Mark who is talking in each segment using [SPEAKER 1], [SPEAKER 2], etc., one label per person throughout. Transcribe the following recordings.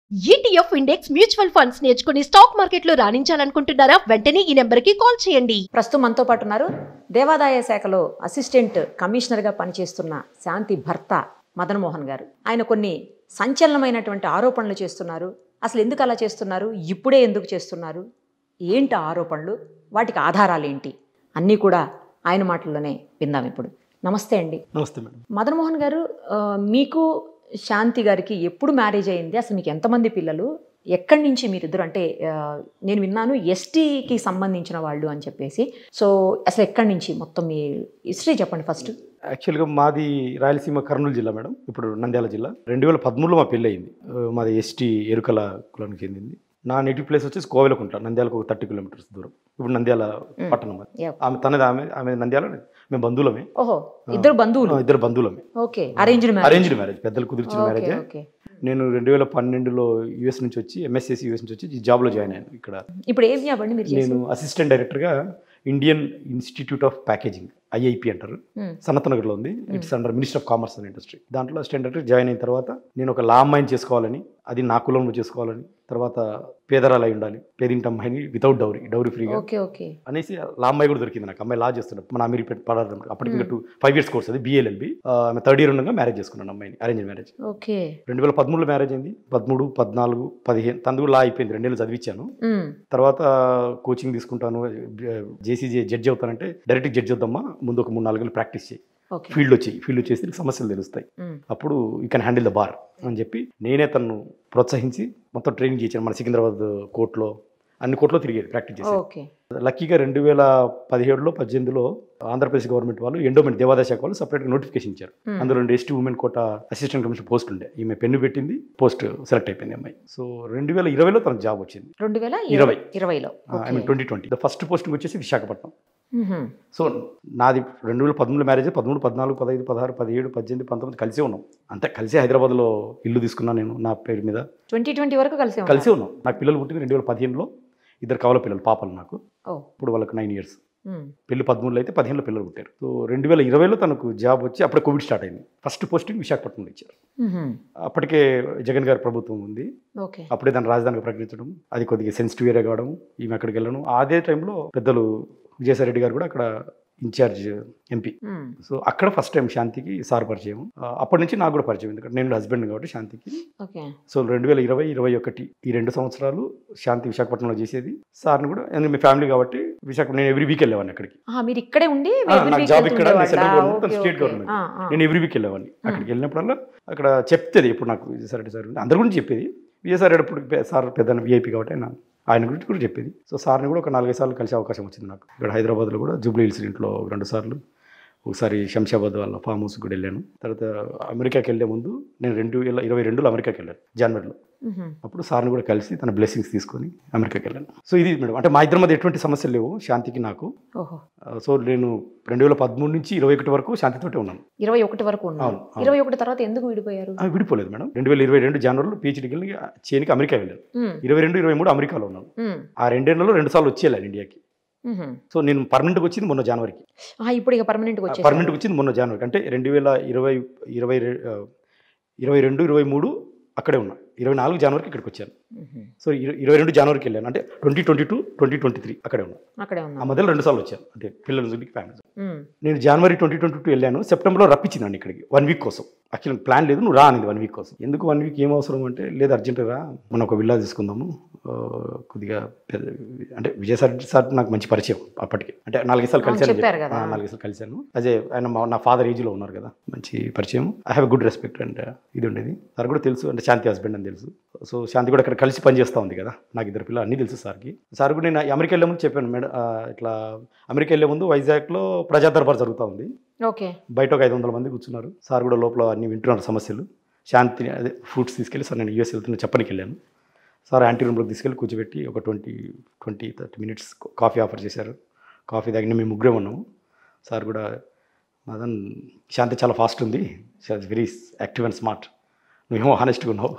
[SPEAKER 1] ETF index mutual funds నేర్చుకుని stock మార్కెట్లో రాణించాలనుకుంటున్నారా వెంటనే ఈ నెంబర్కి కాల్ చేయండి
[SPEAKER 2] ప్రస్తుతం మనతో పాటు ఉన్నారు దేవాదాయ శాఖలో అసిస్టెంట్ కమిషనర్గా పనిచేస్తున్న శాంతి భర్త మదన్ మోహన్ గారు ఆయన కొన్ని సంచలనమైనటువంటి ఆరోపణలు చేస్తున్నారు అసలు ఎందుకు అలా చేస్తున్నారు ఇప్పుడే ఎందుకు చేస్తున్నారు ఏంటి ఆ ఆరోపణలు వాటికి ఆధారాలు ఏంటి అన్నీ కూడా ఆయన మాటల్లోనే విందాం ఇప్పుడు నమస్తే అండి
[SPEAKER 3] నమస్తే మేడం
[SPEAKER 2] మదన్ మోహన్ గారు ఆ, మీకు శాంతి గారికి ఎప్పుడు మ్యారేజ్ అయింది అసలు మీకు ఎంతమంది పిల్లలు ఎక్కడి నుంచి మీరిద్దరు అంటే ఆ, నేను విన్నాను ఎస్టీకి సంబంధించిన వాళ్ళు అని చెప్పేసి సో అసలు ఎక్కడి నుంచి మొత్తం మీ హిస్టరీ చెప్పండి ఫస్ట్
[SPEAKER 3] యాక్చువల్గా మాది రాయలసీమ కర్నూలు జిల్లా మేడం ఇప్పుడు నంద్యాల జిల్లా రెండు వేల పదమూడులో మా పెళ్ళి అయింది ఆ, మాది ఎస్టీ ఎరుకల కులానికి చెందింది నా నేటివ్ ప్లేస్ వచ్చేసి కోవెలకుంట నంద్యాలకు ఒక థర్టీ కిలోమీటర్స్ దూరం ఇప్పుడు నంద్యాల పట్టణం అది.
[SPEAKER 2] Yeah.
[SPEAKER 3] ఆమె తనది ఆమె ఆమె నంద్యాల మేము బంధువులమే
[SPEAKER 2] ఓహో ఇద్దరు బంధువులు
[SPEAKER 3] ఆ, ఇద్దరు బంధువులమే
[SPEAKER 2] okay arranged marriage
[SPEAKER 3] arranged marriage పెద్దలు కుదిర్చిన
[SPEAKER 2] ఓకే
[SPEAKER 3] మ్యారేజ్
[SPEAKER 2] ఓకే
[SPEAKER 3] నేను రెండు వేల పన్నెండులో యూఎస్ నుంచి వచ్చి ఎంఎస్సీసీ యూఎస్ నుంచి వచ్చి ఈ జాబ్లో జాయిన్ అయ్యాను ఇక్కడ
[SPEAKER 2] ఇప్పుడు ఏం చేయండి మీరు చేసి
[SPEAKER 3] నేను అసిస్టెంట్ డైరెక్టర్గా Indian institute of packaging IIP అంటారు
[SPEAKER 2] Hmm.
[SPEAKER 3] సనత్ నగర్లో ఉంది it's under minister of commerce and industry దాంట్లో అసిస్టెంట్ డైరెక్టర్ జాయిన్ అయిన తర్వాత నేను ఒక లా అమ్మాయిని చేసుకోవాలని అది నా కులంలో చేసుకోవాలని తర్వాత పేదరాలు అయి ఉండాలి పేదింటి అమ్మాయిని వితౌట్ డౌరీ డౌరీ ఫ్రీగా
[SPEAKER 2] ఓకే ఓకే
[SPEAKER 3] అనేసి లా అమ్మాయి కూడా దొరికింది నాకు అమ్మాయి లా చేస్తున్నాడు మన అమీర్పేట పడారు అప్పటికి ఇంకా టూ ఫైవ్ ఇయర్స్ కోర్స్ అది బిఎల్ఎల్బి ఆమె థర్డ్ ఇయర్ ఉండగా మ్యారేజ్ చేసుకున్నాను అమ్మాయిని అరేంజ్ మ్యారేజ్
[SPEAKER 2] ఓకే
[SPEAKER 3] రెండు వేల పదమూడులో మ్యారేజ్ అయింది పదమూడు పద్నాలుగు పదిహేను తనది కూడా లా అయిపోయింది రెండేళ్ళు చదివించాను
[SPEAKER 2] మ్మ్.
[SPEAKER 3] తర్వాత కోచింగ్ తీసుకుంటాను జేసీజీ జడ్జి అవుతానంటే డైరెక్ట్ జడ్జి అవుతామా ముందు ఒక మూడు నాలుగు ప్రాక్టీస్ చేయి
[SPEAKER 2] ఓకే
[SPEAKER 3] ఫీల్డ్ వచ్చి ఫీల్డ్ వచ్చేసి నీకు సమస్యలు తెలుస్తాయి
[SPEAKER 2] మ్మ్.
[SPEAKER 3] అప్పుడు you can handle the bar అని చెప్పి నేనే తను ప్రోత్సహించి మొత్తం ట్రైనింగ్ చేశాను మన సికింద్రాబాద్ కోర్టులో అన్ని కోర్టులో తిరిగేది ప్రాక్టీస్ చేసి
[SPEAKER 2] ఓకే
[SPEAKER 3] లక్కీగా రెండు వేల పదిహేడులో పద్దెనిమిదిలో ఆంధ్రప్రదేశ్ గవర్నమెంట్ వాళ్ళు ఎండోమెంట్ దేవాదాయ శాఖ వాళ్ళు సపరేట్గా నోటిఫికేషన్ ఇచ్చారు
[SPEAKER 2] Hmm.
[SPEAKER 3] అందులో రెండు ST women quota assistant commissioner post ఉండే ఈమె పెన్ను పెట్టింది పోస్ట్ సెలెక్ట్ అయిపోయింది అమ్మాయి సో రెండు వేల ఇరవైలో తనకు జాబ్ వచ్చింది
[SPEAKER 2] రెండు వేల
[SPEAKER 3] ఇరవై.
[SPEAKER 2] ఇరవైలో
[SPEAKER 3] I mean twenty twenty the first posting వచ్చేసి విశాఖపట్నం
[SPEAKER 2] మ్మ్.
[SPEAKER 3] సో నాది రెండు వేల పదమూడు మ్యారేజ్ పదమూడు పద్నాలుగు పదహైదు పదహారు పదిహేడు పద్దెనిమిది పంతొమ్మిది కలిసే ఉన్నాం అంతే కలిసే హైదరాబాద్లో ఇల్లు తీసుకున్నాను నేను నా పేరు మీద
[SPEAKER 2] ట్వంటీ ట్వంటీ వరకు కలిసి
[SPEAKER 3] కలిసే ఉన్నాం నాకు పిల్లలు పుట్టింది రెండు వేల పదిహేనులో ఇద్దరు కవల పిల్లలు పాపలు నాకు
[SPEAKER 2] ఓ
[SPEAKER 3] ఇప్పుడు వాళ్ళకి నైన్ ఇయర్స్
[SPEAKER 2] మ్మ్.
[SPEAKER 3] పెళ్లి పదమూడులో అయితే పదిహేనులో పిల్లలు పుట్టారు సో రెండు వేల ఇరవైలో తనకు జాబ్ వచ్చి అప్పుడే కోవిడ్ స్టార్ట్ అయింది ఫస్ట్ పోస్టింగ్ విశాఖపట్నంలో ఇచ్చారు
[SPEAKER 2] మ్మ్.
[SPEAKER 3] అప్పటికే జగన్ గారి ప్రభుత్వం ఉంది
[SPEAKER 2] ఓకే
[SPEAKER 3] అప్పుడే దాన్ని రాజధానిగా ప్రకటించడం అది కొద్దిగా సెన్సిటివ్ ఏరియా కావడం ఈమె అక్కడికి వెళ్ళడం అదే టైంలో పెద్దలు విజయసాయి రెడ్డి గారు కూడా అక్కడ ఇన్ఛార్జ్ ఎంపీ
[SPEAKER 2] మ్మ్.
[SPEAKER 3] సో అక్కడ ఫస్ట్ టైం శాంతికి సార్ పరిచయం ఆ, అప్పటి నుంచి నాకు కూడా పరిచయం ఎందుకంటే నేను హస్బెండ్ కాబట్టి శాంతికి
[SPEAKER 2] ఓకే
[SPEAKER 3] సో రెండు వేల ఇరవై ఇరవై ఒకటి ఈ రెండు సంవత్సరాలు శాంతి విశాఖపట్నంలో చేసేది సార్ని కూడా ఎందుకంటే మీ ఫ్యామిలీ కాబట్టి విశాఖపట్నం నేను ఎవ్రీ వీక్ వెళ్ళేవాడిని అక్కడికి
[SPEAKER 2] ఆ, మీరు ఇక్కడే ఉండి
[SPEAKER 3] ఆ,
[SPEAKER 2] every
[SPEAKER 3] నాకు
[SPEAKER 2] week
[SPEAKER 3] జాబ్ ఇక్కడ
[SPEAKER 2] వెళ్తుండేవాళ్ళా?
[SPEAKER 3] Central government
[SPEAKER 2] okay,
[SPEAKER 3] state
[SPEAKER 2] okay.
[SPEAKER 3] Government
[SPEAKER 2] ఆ, ఆ.
[SPEAKER 3] నేను ఎవ్రీ వీక్ వెళ్ళేవాడిని అక్కడికి వెళ్ళినప్పుడల్లా అక్కడ చెప్తేది ఇప్పుడు నాకు విజయసాయి రెడ్డి సార్ అందరి గురించి చెప్పేది విజయసాయి రెడ్డి అప్పుడు పె- సార్ పెద్ద విఐపి కాబట్టి ఆయన ఆయన గురించి కూడా చెప్పేది సో సార్ని కూడా ఒక నాలుగైదు సార్లు కలిసే అవకాశం వచ్చింది నాకు ఇక్కడ హైదరాబాద్లో కూడా జూబ్లీ హిల్స్ ఇంట్లో ఒక రెండు సార్లు ఒకసారి శంషాబాద్ వాళ్ళ ఫామ్ హౌస్ కూడా వెళ్ళాను తర్వాత అమెరికాకి వెళ్ళే ముందు నేను రెండు వేల ఇరవై రెండులో అమెరికాకి వెళ్ళాను జనవరిలో
[SPEAKER 2] మ్మ్.
[SPEAKER 3] అప్పుడు సార్ని కూడా కలిసి తన బ్లెస్సింగ్స్ తీసుకొని అమెరికాకి వెళ్ళాను సో ఇది మేడం అంటే మా ఇద్దరి మధ్య ఎటువంటి సమస్యలు లేవు శాంతికి నాకు
[SPEAKER 2] ఓహో
[SPEAKER 3] ఆ, సో నేను రెండు వేల పదమూడు నుంచి ఇరవై ఒకటి వరకు శాంతితోటే ఉన్నాను
[SPEAKER 2] ఇరవై ఒకటి వరకు ఉన్నారు
[SPEAKER 3] అవును, అవును.
[SPEAKER 2] ఇరవై ఒకటి తర్వాత ఎందుకు విడిపోయారు
[SPEAKER 3] ఆ, విడిపోలేదు మేడం రెండు వేల ఇరవై రెండు జనవరిలో పిహెచ్డీకి వెళ్ళి చేయనికి అమెరికా వెళ్ళాను
[SPEAKER 2] మ్మ్.
[SPEAKER 3] ఇరవై రెండు ఇరవై మూడు అమెరికాలో ఉన్నాను
[SPEAKER 2] మ్మ్.
[SPEAKER 3] ఆ రెండేళ్లలో రెండు సార్లు వచ్చి వెళ్ళాను ఇండియాకి
[SPEAKER 2] మ్మ్.
[SPEAKER 3] సో నేను పర్మనెంట్గా వచ్చింది మొన్న జనవరికి
[SPEAKER 2] ఆ, ఇప్పుడు ఇక పర్మనెంట్ వచ్చేసి
[SPEAKER 3] పర్మనెంట్గా వచ్చింది మొన్న జనవరికి అంటే రెండు వేల ఇరవై ఇరవై రె- ఆ, ఇరవై రెండు ఇరవై మూడు అక్కడే ఉన్నా ఇరవై నాలుగు జనవరికి ఇక్కడికి వచ్చాను సో ఇర- ఇరవై రెండు జనవరికి వెళ్ళాను అంటే twenty twenty two twenty twenty three అక్కడే ఉన్నా
[SPEAKER 2] అక్కడే
[SPEAKER 3] ఆ
[SPEAKER 2] ఉన్నారు
[SPEAKER 3] మధ్యలో రెండు సార్లు వచ్చాను అంటే పిల్లల చూడికి ఫ్యామిలీ
[SPEAKER 2] మ్మ్.
[SPEAKER 3] నేను జనవరి ట్వంటీ ట్వంటీ టూ వెళ్ళాను సెప్టెంబర్లో రప్పించిందండి ఇక్కడికి వన్ వీక్ కోసం యాక్చువల్ ప్లాన్ లేదు నువ్వు రా అనేది వన్ వీక్ కోసం ఎందుకు వన్ వీక్ ఏం అవసరం అంటే లేదు అర్జెంట్ రా మనం ఒక విల్లా తీసుకుందాము ఆ, కొద్దిగా పెద్ద- అంటే విజయసాయి రెడ్డి సార్ నాకు మంచి పరిచయం అప్పటికి అంటే నాలుగైదు సార్లు
[SPEAKER 2] అవును,
[SPEAKER 3] కలిశాను
[SPEAKER 2] చెప్పారు కదా.
[SPEAKER 3] ఆ, నాలుగైదు సార్లు కలిశాను అదే ఆయన మా- నా ఫాదర్ ఏజ్లో ఉన్నారు కదా మంచి పరిచయం I have good respect and ఇది ఉండేది సార్ కూడా తెలుసు అంటే శాంతి హస్బెండ్ అని తెలుసు సో శాంతి కూడా అక్కడ కలిసి పనిచేస్తూ ఉంది కదా నాకు ఇద్దరు పిల్లలు అన్నీ తెలుసు సార్కి సార్ కూడా నేను అమెరికా వెళ్ళే ముందు చెప్పాను మేడం ఆ, ఇట్లా అమెరికా వెళ్ళే ముందు వైజాగ్లో ప్రజా దర్బార్ జరుగుతూ ఉంది
[SPEAKER 2] ఓకే
[SPEAKER 3] బయట ఒక ఐదు వందల మంది కూర్చున్నారు సార్ కూడా లోపల అన్ని వింటున్నారు సమస్యలు శాంతిని అదే ఫ్రూట్స్ తీసుకెళ్ళి సార్ నేను యూఎస్ వెళ్తున్నా చెప్పనికి వెళ్ళాను సార్ యాంటీ రూమ్లోకి తీసుకెళ్ళి కూర్చోబెట్టి ఒక twenty twenty thirty minutes coffee offer చేశారు కాఫీ తాగిన మేము ముగ్గురే ఉన్నాము సార్ కూడా మదన్ శాంతి చాలా ఫాస్ట్ ఉంది వెరీ యాక్టివ్ అండ్ స్మార్ట్ నువ్వేమో హానెస్ట్గా ఉన్నావు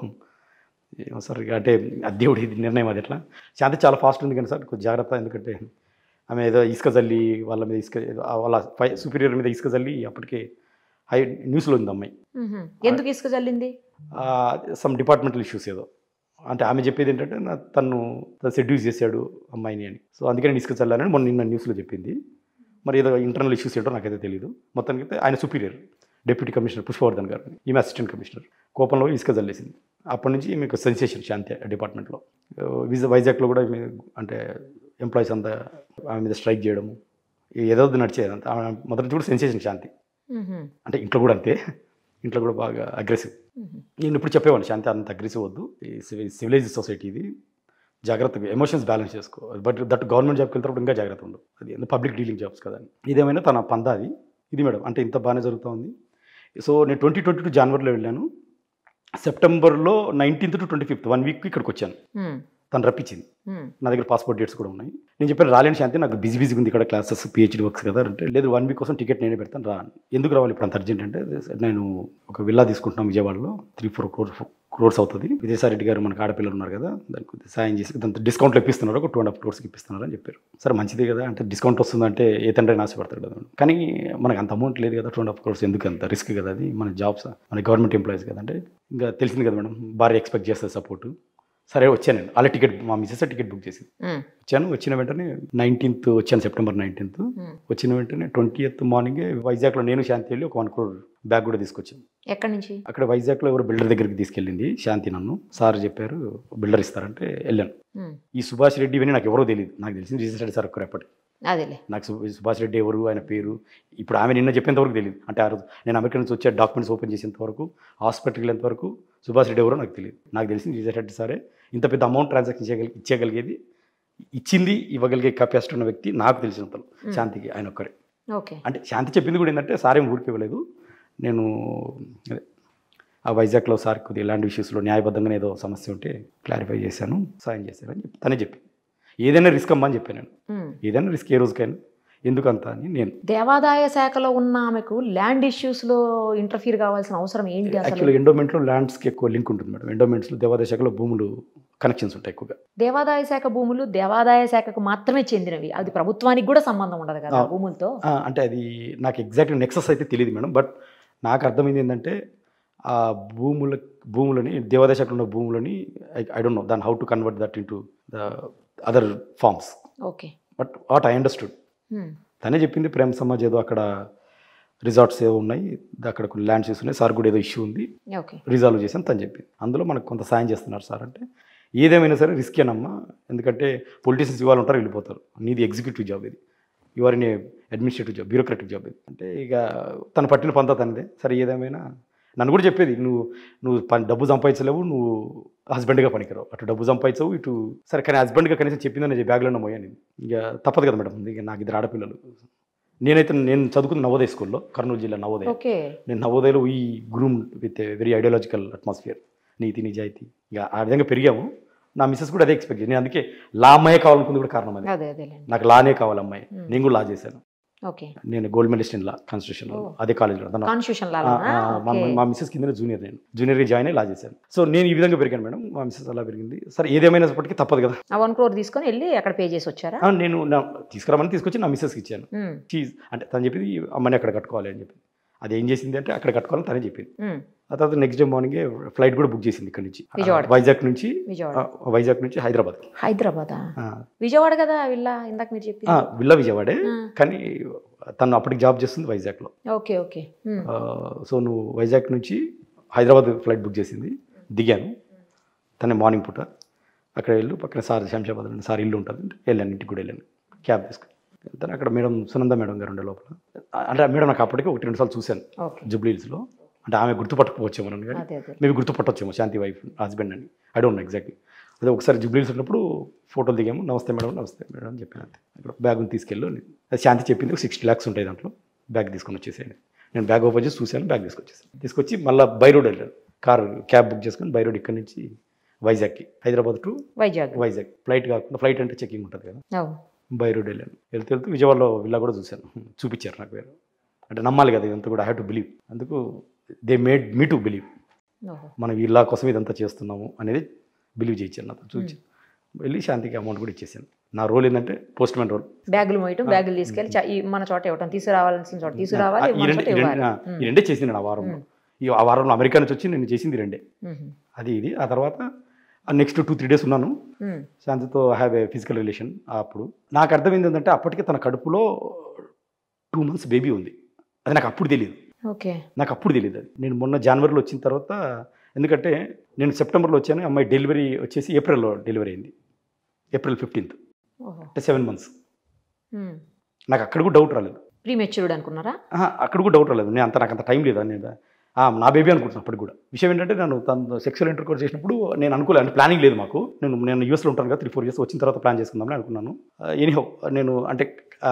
[SPEAKER 3] ఏమో సార్ ఇక అంటే అది దేవుడి ఇది నిర్ణయం అది ఎట్లా శాంతి చాలా ఫాస్ట్ ఉంది కానీ సార్ కొంచెం జాగ్రత్త ఎందుకంటే ఆమె ఏదో ఇసుక జల్లి వాళ్ళ మీద ఇసుక ఏదో ఆ వాళ్ళ పై సుపీరియర్ మీద ఇసుక జల్లి అప్పటికే హై న్యూస్లో ఉంది అమ్మాయి
[SPEAKER 2] మ్మ్. ఎందుకు ఇసుక జల్లింది
[SPEAKER 3] సమ్ డిపార్ట్మెంటల్ ఇష్యూస్ ఏదో అంటే ఆమె చెప్పేది ఏంటంటే నా తను తను సెడ్యూస్ చేశాడు అమ్మాయిని అని సో అందుకని తీసుకొచ్చాలని మొన్న నిన్న న్యూస్లో చెప్పింది మరి ఏదో ఇంటర్నల్ ఇష్యూస్ ఏంటో నాకైతే తెలియదు మొత్తానికి అయితే ఆయన సుపీరియర్ డిప్యూటీ కమిషనర్ పుష్పవర్ధన్ గారు ఈమె అసిస్టెంట్ కమిషనర్ కోపంలో ఇసుక జల్లేసింది అప్పటి నుంచి మీకు సెన్సేషన్ శాంతి డిపార్ట్మెంట్లో విజ వైజాగ్లో కూడా ఈమె అంటే ఎంప్లాయీస్ అంతా ఆమె మీద స్ట్రైక్ చేయడము ఏదో నడిచేది అంతా ఆమె మొదటి నుంచి కూడా సెన్సేషన్ శాంతి
[SPEAKER 2] మ్మ్.
[SPEAKER 3] అంటే ఇంట్లో కూడా అంతే ఇంట్లో కూడా బాగా అగ్రెసివ్
[SPEAKER 2] మ్మ్.
[SPEAKER 3] నేను ఇప్పుడు చెప్పేవాడిని శాంతి అంత అగ్రెసివ్ వద్దు ఈ సివి- సివిలైజ్డ్ సొసైటీ ఇది జాగ్రత్తగా ఎమోషన్స్ బ్యాలెన్స్ చేసుకో బట్ దట్ గవర్నమెంట్ జాబ్కి వెళ్తారు ఇంకా జాగ్రత్త ఉండు అది పబ్లిక్ డీలింగ్ జాబ్స్ కదా అని ఇదేమైనా తన పంద అది ఇది మేడం అంటే ఇంత బాగానే జరుగుతూ ఉంది సో నేను ట్వంటీ ట్వంటీ టూ జనవరిలో వెళ్ళాను సెప్టెంబర్లో nineteenth to twenty fifth one week ఇక్కడికి వచ్చాను
[SPEAKER 2] మ్మ్.
[SPEAKER 3] తను రప్పించింది
[SPEAKER 2] మ్మ్.
[SPEAKER 3] నా దగ్గర పాస్పోర్ట్ డేట్స్ కూడా ఉన్నాయి నేను చెప్పాను రాలేని శాంతి నాకు బిజీ బిజీగా ఉంది ఇక్కడ క్లాసెస్ పిహెచ్డి వర్క్స్ కదా అంటే లేదు వన్ వీక్ కోసం టికెట్ నేనే పెడతాను రా అని. ఎందుకు రావాలి ఇప్పుడు అంత అర్జెంట్ అంటే నేను ఒక విల్లా తీసుకుంటున్నాను విజయవాడలో త్రీ ఫోర్ క్రోర్స్ క్రోర్స్ అవుతుంది విజయసాయిరెడ్డి గారు మనకు ఆడపిల్లలు ఉన్నారు కదా దానికి కొద్దిగా సాయం చేసి దాంతో డిస్కౌంట్లు ఇప్పిస్తున్నారు ఒక టూ అండ్ హాఫ్ క్రోర్స్కి ఇప్పిస్తున్నారు అని చెప్పారు సరే మంచిదే కదా అంటే డిస్కౌంట్ వస్తుందంటే ఏ తండ్రి ఆశపడతాడు కదా కానీ మనకు అంత అమౌంట్ లేదు కదా టూ అండ్ హాఫ్ క్రోర్స్ ఎందుకు అంత రిస్క్ కదా అది మన జాబ్స్ మన గవర్నమెంట్ ఎంప్లాయీస్ కదా అంటే ఇంకా తెలిసింది కదా మేడం భార్య ఎక్స్పెక్ట్ చేస్తుంది సపోర్ట్ సరే వచ్చాను నేను అలా టికెట్ మా మిస్సెస్ టికెట్ బుక్ చేసింది
[SPEAKER 2] మ్మ్.
[SPEAKER 3] వచ్చాను వచ్చిన వెంటనే నైన్టీన్త్ వచ్చాను సెప్టెంబర్ నైన్టీన్త్
[SPEAKER 2] మ్మ్.
[SPEAKER 3] వచ్చిన వెంటనే ట్వంటీ ఎయిత్ మార్నింగే వైజాగ్లో నేను శాంతి వెళ్ళి ఒక వన్ క్రోర్ బ్యాగ్ కూడా తీసుకొచ్చాను
[SPEAKER 2] ఎక్కడి నుంచి
[SPEAKER 3] అక్కడ వైజాగ్లో ఎవరు బిల్డర్ దగ్గరికి తీసుకెళ్ళింది శాంతి నన్ను సార్ చెప్పారు బిల్డర్ ఇస్తారంటే వెళ్ళాను
[SPEAKER 2] మ్మ్.
[SPEAKER 3] ఈ సుభాష్ రెడ్డి ఇవన్నీ నాకు ఎవరో తెలియదు నాకు తెలిసింది రిజిస్టర్ రెడ్డి సార్ ఒక్కరు ఎప్పటి
[SPEAKER 2] అదేలే
[SPEAKER 3] నాకు సు- సుభాష్ రెడ్డి ఎవరు ఆయన పేరు ఇప్పుడు ఆమె నిన్న చెప్పేంత వరకు తెలియదు అంటే ఆ రోజు నేను అమెరికా నుంచి వచ్చే డాక్యుమెంట్స్ ఓపెన్ చేసేంత వరకు హాస్పిటల్కి వెళ్ళేంత వరకు సుభాష్ రెడ్డి ఎవరో నాకు తెలియదు నాకు తెలిసింది రిజిస్టర్ రెడ్డి సారే ఇంత పెద్ద అమౌంట్ ట్రాన్సాక్షన్ చేయగలి ఇచ్చేయగలిగేది ఇచ్చింది ఇవ్వగలిగే కెపాసిటీ ఉన్న వ్యక్తి నాకు తెలిసినంతలో శాంతికి ఆయన ఒక్కరే
[SPEAKER 2] ఓకే
[SPEAKER 3] అంటే శాంతి చెప్పింది కూడా ఏంటంటే సారేం ఊరికి ఇవ్వలేదు నేను అదే ఆ వైజాగ్లో సార్ కొద్దిగా ఇలాంటి ఇష్యూస్లో న్యాయబద్ధంగా ఏదో సమస్య ఉంటే క్లారిఫై చేశాను సాయం చేశాను అని చెప్పి తనే చెప్పి ఏదైనా రిస్క్ అమ్మా అని చెప్పాను నేను
[SPEAKER 2] మ్మ్.
[SPEAKER 3] ఏదైనా రిస్క్ ఏ రోజుకైనా ఎందుకంత అని నేను
[SPEAKER 2] దేవాదాయ శాఖలో ఉన్న ఆమెకు ల్యాండ్ ఇష్యూస్లో ఇంటర్ఫీర్ కావాల్సిన అవసరం ఏంటి అసలు
[SPEAKER 3] యాక్చువల్గా ఎండోమెంట్లో ల్యాండ్స్కి ఎక్కువ లింక్ ఉంటుంది మేడం ఎండోమెంట్స్లో దేవాదాయ శాఖలో భూములు కనెక్షన్స్ ఉంటాయి ఎక్కువగా
[SPEAKER 2] దేవాదాయ శాఖ భూములు దేవాదాయ శాఖకు మాత్రమే చెందినవి అది ప్రభుత్వానికి కూడా సంబంధం ఉండదు కదా ఆ
[SPEAKER 3] ఆ.
[SPEAKER 2] భూములతో
[SPEAKER 3] ఆ, అంటే అది నాకు ఎగ్జాక్ట్ నెక్సెస్ అయితే తెలియదు మేడం బట్ నాకు అర్థమైంది ఏంటంటే ఆ భూముల భూములని దేవాదాయ శాఖలో ఉన్న భూములని ఐ డోంట్ నో దాని how to convert that into the other forms
[SPEAKER 2] okay
[SPEAKER 3] but what I understood
[SPEAKER 2] మ్మ్.
[SPEAKER 3] తనే చెప్పింది ప్రేమ సమాజ్ ఏదో అక్కడ రిసార్ట్స్ ఏవో ఉన్నాయి అక్కడ కొన్ని ల్యాండ్స్ ఉన్నాయి సార్ కూడా ఏదో ఇష్యూ ఉంది
[SPEAKER 2] ఓకే
[SPEAKER 3] రిజాల్వ్ చేసాను తను చెప్పింది అందులో మనకు కొంత సాయం చేస్తున్నారు సార్ అంటే ఏదేమైనా సరే రిస్కేనమ్మా ఎందుకంటే పొలిటీషియన్స్ ఇవాళ ఉంటారు వెళ్ళిపోతారు నీది ఎగ్జిక్యూటివ్ జాబ్ ఇది your in administrative job bureaucratic job ఇది అంటే ఇక తను పట్టిన పంత తనదే సరే ఏదేమైనా నన్ను కూడా చెప్పేది నువ్వు నువ్వు పని డబ్బు సంపాదించలేవు నువ్వు హస్బెండ్గా పనికిరావు అటు డబ్బు సంపాదించవు ఇటు సరే కానీ హస్బెండ్గా కనీసం చెప్పిందని బ్యాగ్లోనే మోయా నేను ఇక తప్పదు కదా మేడం ఇక నాకు ఇద్దరు ఆడపిల్లలు నేనైతే నేను చదువుకుంది నవోదయ స్కూల్లో కర్నూలు జిల్లా నవోదయ
[SPEAKER 2] ఓకే
[SPEAKER 3] నేను నవోదయలో ఈ groom with very ideological atmosphere నీతి నిజాయితీ ఇక ఆ విధంగా పెరిగాము నా మిస్సెస్ కూడా అదే ఎక్స్పెక్ట్ నేను అందుకే లా అమ్మాయి కావాలనుకుంది కూడా కారణం అది
[SPEAKER 2] అదే అదేలేండి
[SPEAKER 3] నాకు లానే కావాలి అమ్మాయి
[SPEAKER 2] Hmm.
[SPEAKER 3] నేను కూడా లా చేశాను
[SPEAKER 2] ఓకే
[SPEAKER 3] నేను gold medallist in law constitution
[SPEAKER 2] Oh.
[SPEAKER 3] అదే కాలేజ్లో తన
[SPEAKER 2] కాన్స్టిట్యూషన్
[SPEAKER 3] ఆ,
[SPEAKER 2] లాగా
[SPEAKER 3] ఆ, మా మా మిస్సెస్ కింద జూనియర్ నేను జూనియర్గా జాయిన్ అయ్యి లా చేశాను సో నేను ఈ విధంగా పెరిగాను మేడం మా మిస్సెస్ అలా పెరిగింది సరే ఏదేమైనప్పటికీ తప్పదు కదా
[SPEAKER 2] ఆ వన్ క్రోర్ తీసుకొని వెళ్ళి అక్కడ పే చేసి వచ్చారా
[SPEAKER 3] ఆ, నేను నా తీసుకురామని తీసుకొచ్చి నా మిస్సెస్కి ఇచ్చాను
[SPEAKER 2] మ్మ్.
[SPEAKER 3] చీజ్ అంటే తను చెప్పింది అమ్మని అక్కడ కట్టుకోవాలి అని చెప్పింది అది ఏం చేసింది అంటే అక్కడ కట్టుకోవాలని తనే చెప్పింది
[SPEAKER 2] మ్మ్.
[SPEAKER 3] ఆ తర్వాత నెక్స్ట్ డే మార్నింగే ఫ్లైట్ కూడా బుక్ చేసింది ఇక్కడ నుంచి
[SPEAKER 2] విజయవాడ.
[SPEAKER 3] వైజాగ్ నుంచి
[SPEAKER 2] విజయవాడ
[SPEAKER 3] ఆ, వైజాగ్ నుంచి హైదరాబాద్
[SPEAKER 2] హైదరాబాదా విజయవాడ కదా వీళ్ళ ఇందాక మీరు చెప్పింది
[SPEAKER 3] విల్లా విజయవాడే
[SPEAKER 2] ఆ.
[SPEAKER 3] కానీ తను అప్పటికి జాబ్ చేస్తుంది వైజాగ్లో
[SPEAKER 2] ఓకే ఓకే మ్మ్.
[SPEAKER 3] ఆ, సో నువ్వు వైజాగ్ నుంచి హైదరాబాద్ ఫ్లైట్ బుక్ చేసింది దిగాను తనే మార్నింగ్ పూట అక్కడ వెళ్ళు పక్కన సార్ శంషాబాద్ అని సార్ ఇల్లు ఉంటుంది అంటే వెళ్ళాను ఇంటికి కూడా వెళ్ళాను క్యాబ్ తీసుకుని వెళ్తాను అక్కడ మేడం సునంద మేడం గారు ఉండే లోపల అంటే ఆ మేడం నాకు అప్పటికే ఒకటి రెండు సార్లు చూశాను
[SPEAKER 2] ఓకే
[SPEAKER 3] జూబ్లీ హిల్స్లో అంటే ఆమె గుర్తుపట్టకపోవచ్చేమో నన్ను కానీ
[SPEAKER 2] అదే అదే
[SPEAKER 3] మేబీ గుర్తుపట్టొచ్చేమో శాంతి వైఫ్ హస్బెండ్ అని ఐ డోంట్ నో ఎగ్జాక్ట్లీ అదే ఒకసారి జూబ్లీస్ ఉన్నప్పుడు ఫోటోలు దిగాము నమస్తే మేడం నమస్తే మేడం అని చెప్పాను అంతే అక్కడ బ్యాగ్ని తీసుకెళ్ళు అని. అది శాంతి చెప్పింది సిక్స్టీ ల్యాక్స్ ఉంటాయి దాంట్లో బ్యాగ్ తీసుకొని వచ్చేసేయండి నేను బ్యాగ్ ఓపెన్ చేసి చూశాను బ్యాగ్ తీసుకొచ్చేసాను తీసుకొచ్చి మళ్ళీ బై రోడ్ వెళ్ళాను కార్ క్యాబ్ బుక్ చేసుకొని బై రోడ్ ఇక్కడ నుంచి వైజాగ్కి హైదరాబాద్ టు
[SPEAKER 2] వైజాగ్
[SPEAKER 3] వైజాగ్ ఫ్లైట్ కాకుండా ఫ్లైట్ అంటే చెకింగ్ ఉంటుంది కదా
[SPEAKER 2] అవును
[SPEAKER 3] బై రోడ్ వెళ్ళాను వెళ్తూ వెళ్తూ విజయవాడలో విల్లా కూడా చూశాను చూపించారు నాకు వేరు అంటే నమ్మాలి కదా ఇదంతా కూడా హ్యావ్ టు బిలీవ్ అందుకు they made me to believe
[SPEAKER 2] ఓహో
[SPEAKER 3] మనం వీళ్ళ కోసం ఇదంతా చేస్తున్నాము అనేది బిలీవ్ చేయించాను నాతో చూసి వెళ్ళి శాంతికి అమౌంట్ కూడా ఇచ్చేసాను నా రోల్ ఏంటంటే పోస్ట్ మ్యాన్ రోల్
[SPEAKER 2] బ్యాగులు మోయటం బ్యాగులు తీసుకెళ్ళి చ- ఈ మన చోట ఇవ్వటం తీసుకురావాల్సిన చోట తీసుకురావాలి
[SPEAKER 3] ఈ
[SPEAKER 2] మన
[SPEAKER 3] రెండు
[SPEAKER 2] చోట
[SPEAKER 3] ఈ రెండు-
[SPEAKER 2] ఇవ్వాలి
[SPEAKER 3] ఆ, ఈ రెండే చేసింది నేను ఆ వారంలో ఈ ఆ వారంలో అమెరికా నుంచి వచ్చి నేను చేసింది ఈ రెండే
[SPEAKER 2] మ్మ్.
[SPEAKER 3] అది ఇది ఆ తర్వాత నెక్స్ట్ టూ త్రీ డేస్ ఉన్నాను
[SPEAKER 2] ఉమ్,
[SPEAKER 3] శాంతితో హ్యావ్ ఏ ఫిజికల్ రిలేషన్ అప్పుడు నాకు అర్థమైంది ఏంటంటే అప్పటికే తన కడుపులో టూ మంత్స్ బేబీ ఉంది అది నాకు అప్పుడు తెలియదు
[SPEAKER 2] ఓకే
[SPEAKER 3] నాకు అప్పుడు తెలియదు అది నేను మొన్న జనవరిలో వచ్చిన తర్వాత ఎందుకంటే నేను సెప్టెంబర్లో వచ్చాను అమ్మాయి డెలివరీ వచ్చేసి ఏప్రిల్లో డెలివరీ అయింది ఏప్రిల్ ఫిఫ్టీన్త్
[SPEAKER 2] ఓహో
[SPEAKER 3] అంటే సెవెన్ మంత్స్ నాకు అక్కడ కూడా డౌట్ రాలేదు
[SPEAKER 2] ప్రీ మెచ్యూర్డ్ అనుకున్నారా
[SPEAKER 3] ఆహా, అక్కడ కూడా డౌట్ రాలేదు నేను అంత నాకు అంత టైం లేదా నేను ఆ, నా బేబీ అనుకుంటున్నాను అప్పటికి కూడా విషయం ఏంటంటే నేను తను సెక్సువల్ ఇంటర్కోర్స్ చేసినప్పుడు నేను అనుకోలేదు అంటే ప్లానింగ్ లేదు మాకు నేను నేను యూఎస్లో ఉంటాను కదా త్రీ ఫోర్ ఇయర్స్ వచ్చిన తర్వాత ప్లాన్ చేసుకుందామని అనుకున్నాను ఎనీహౌ నేను అంటే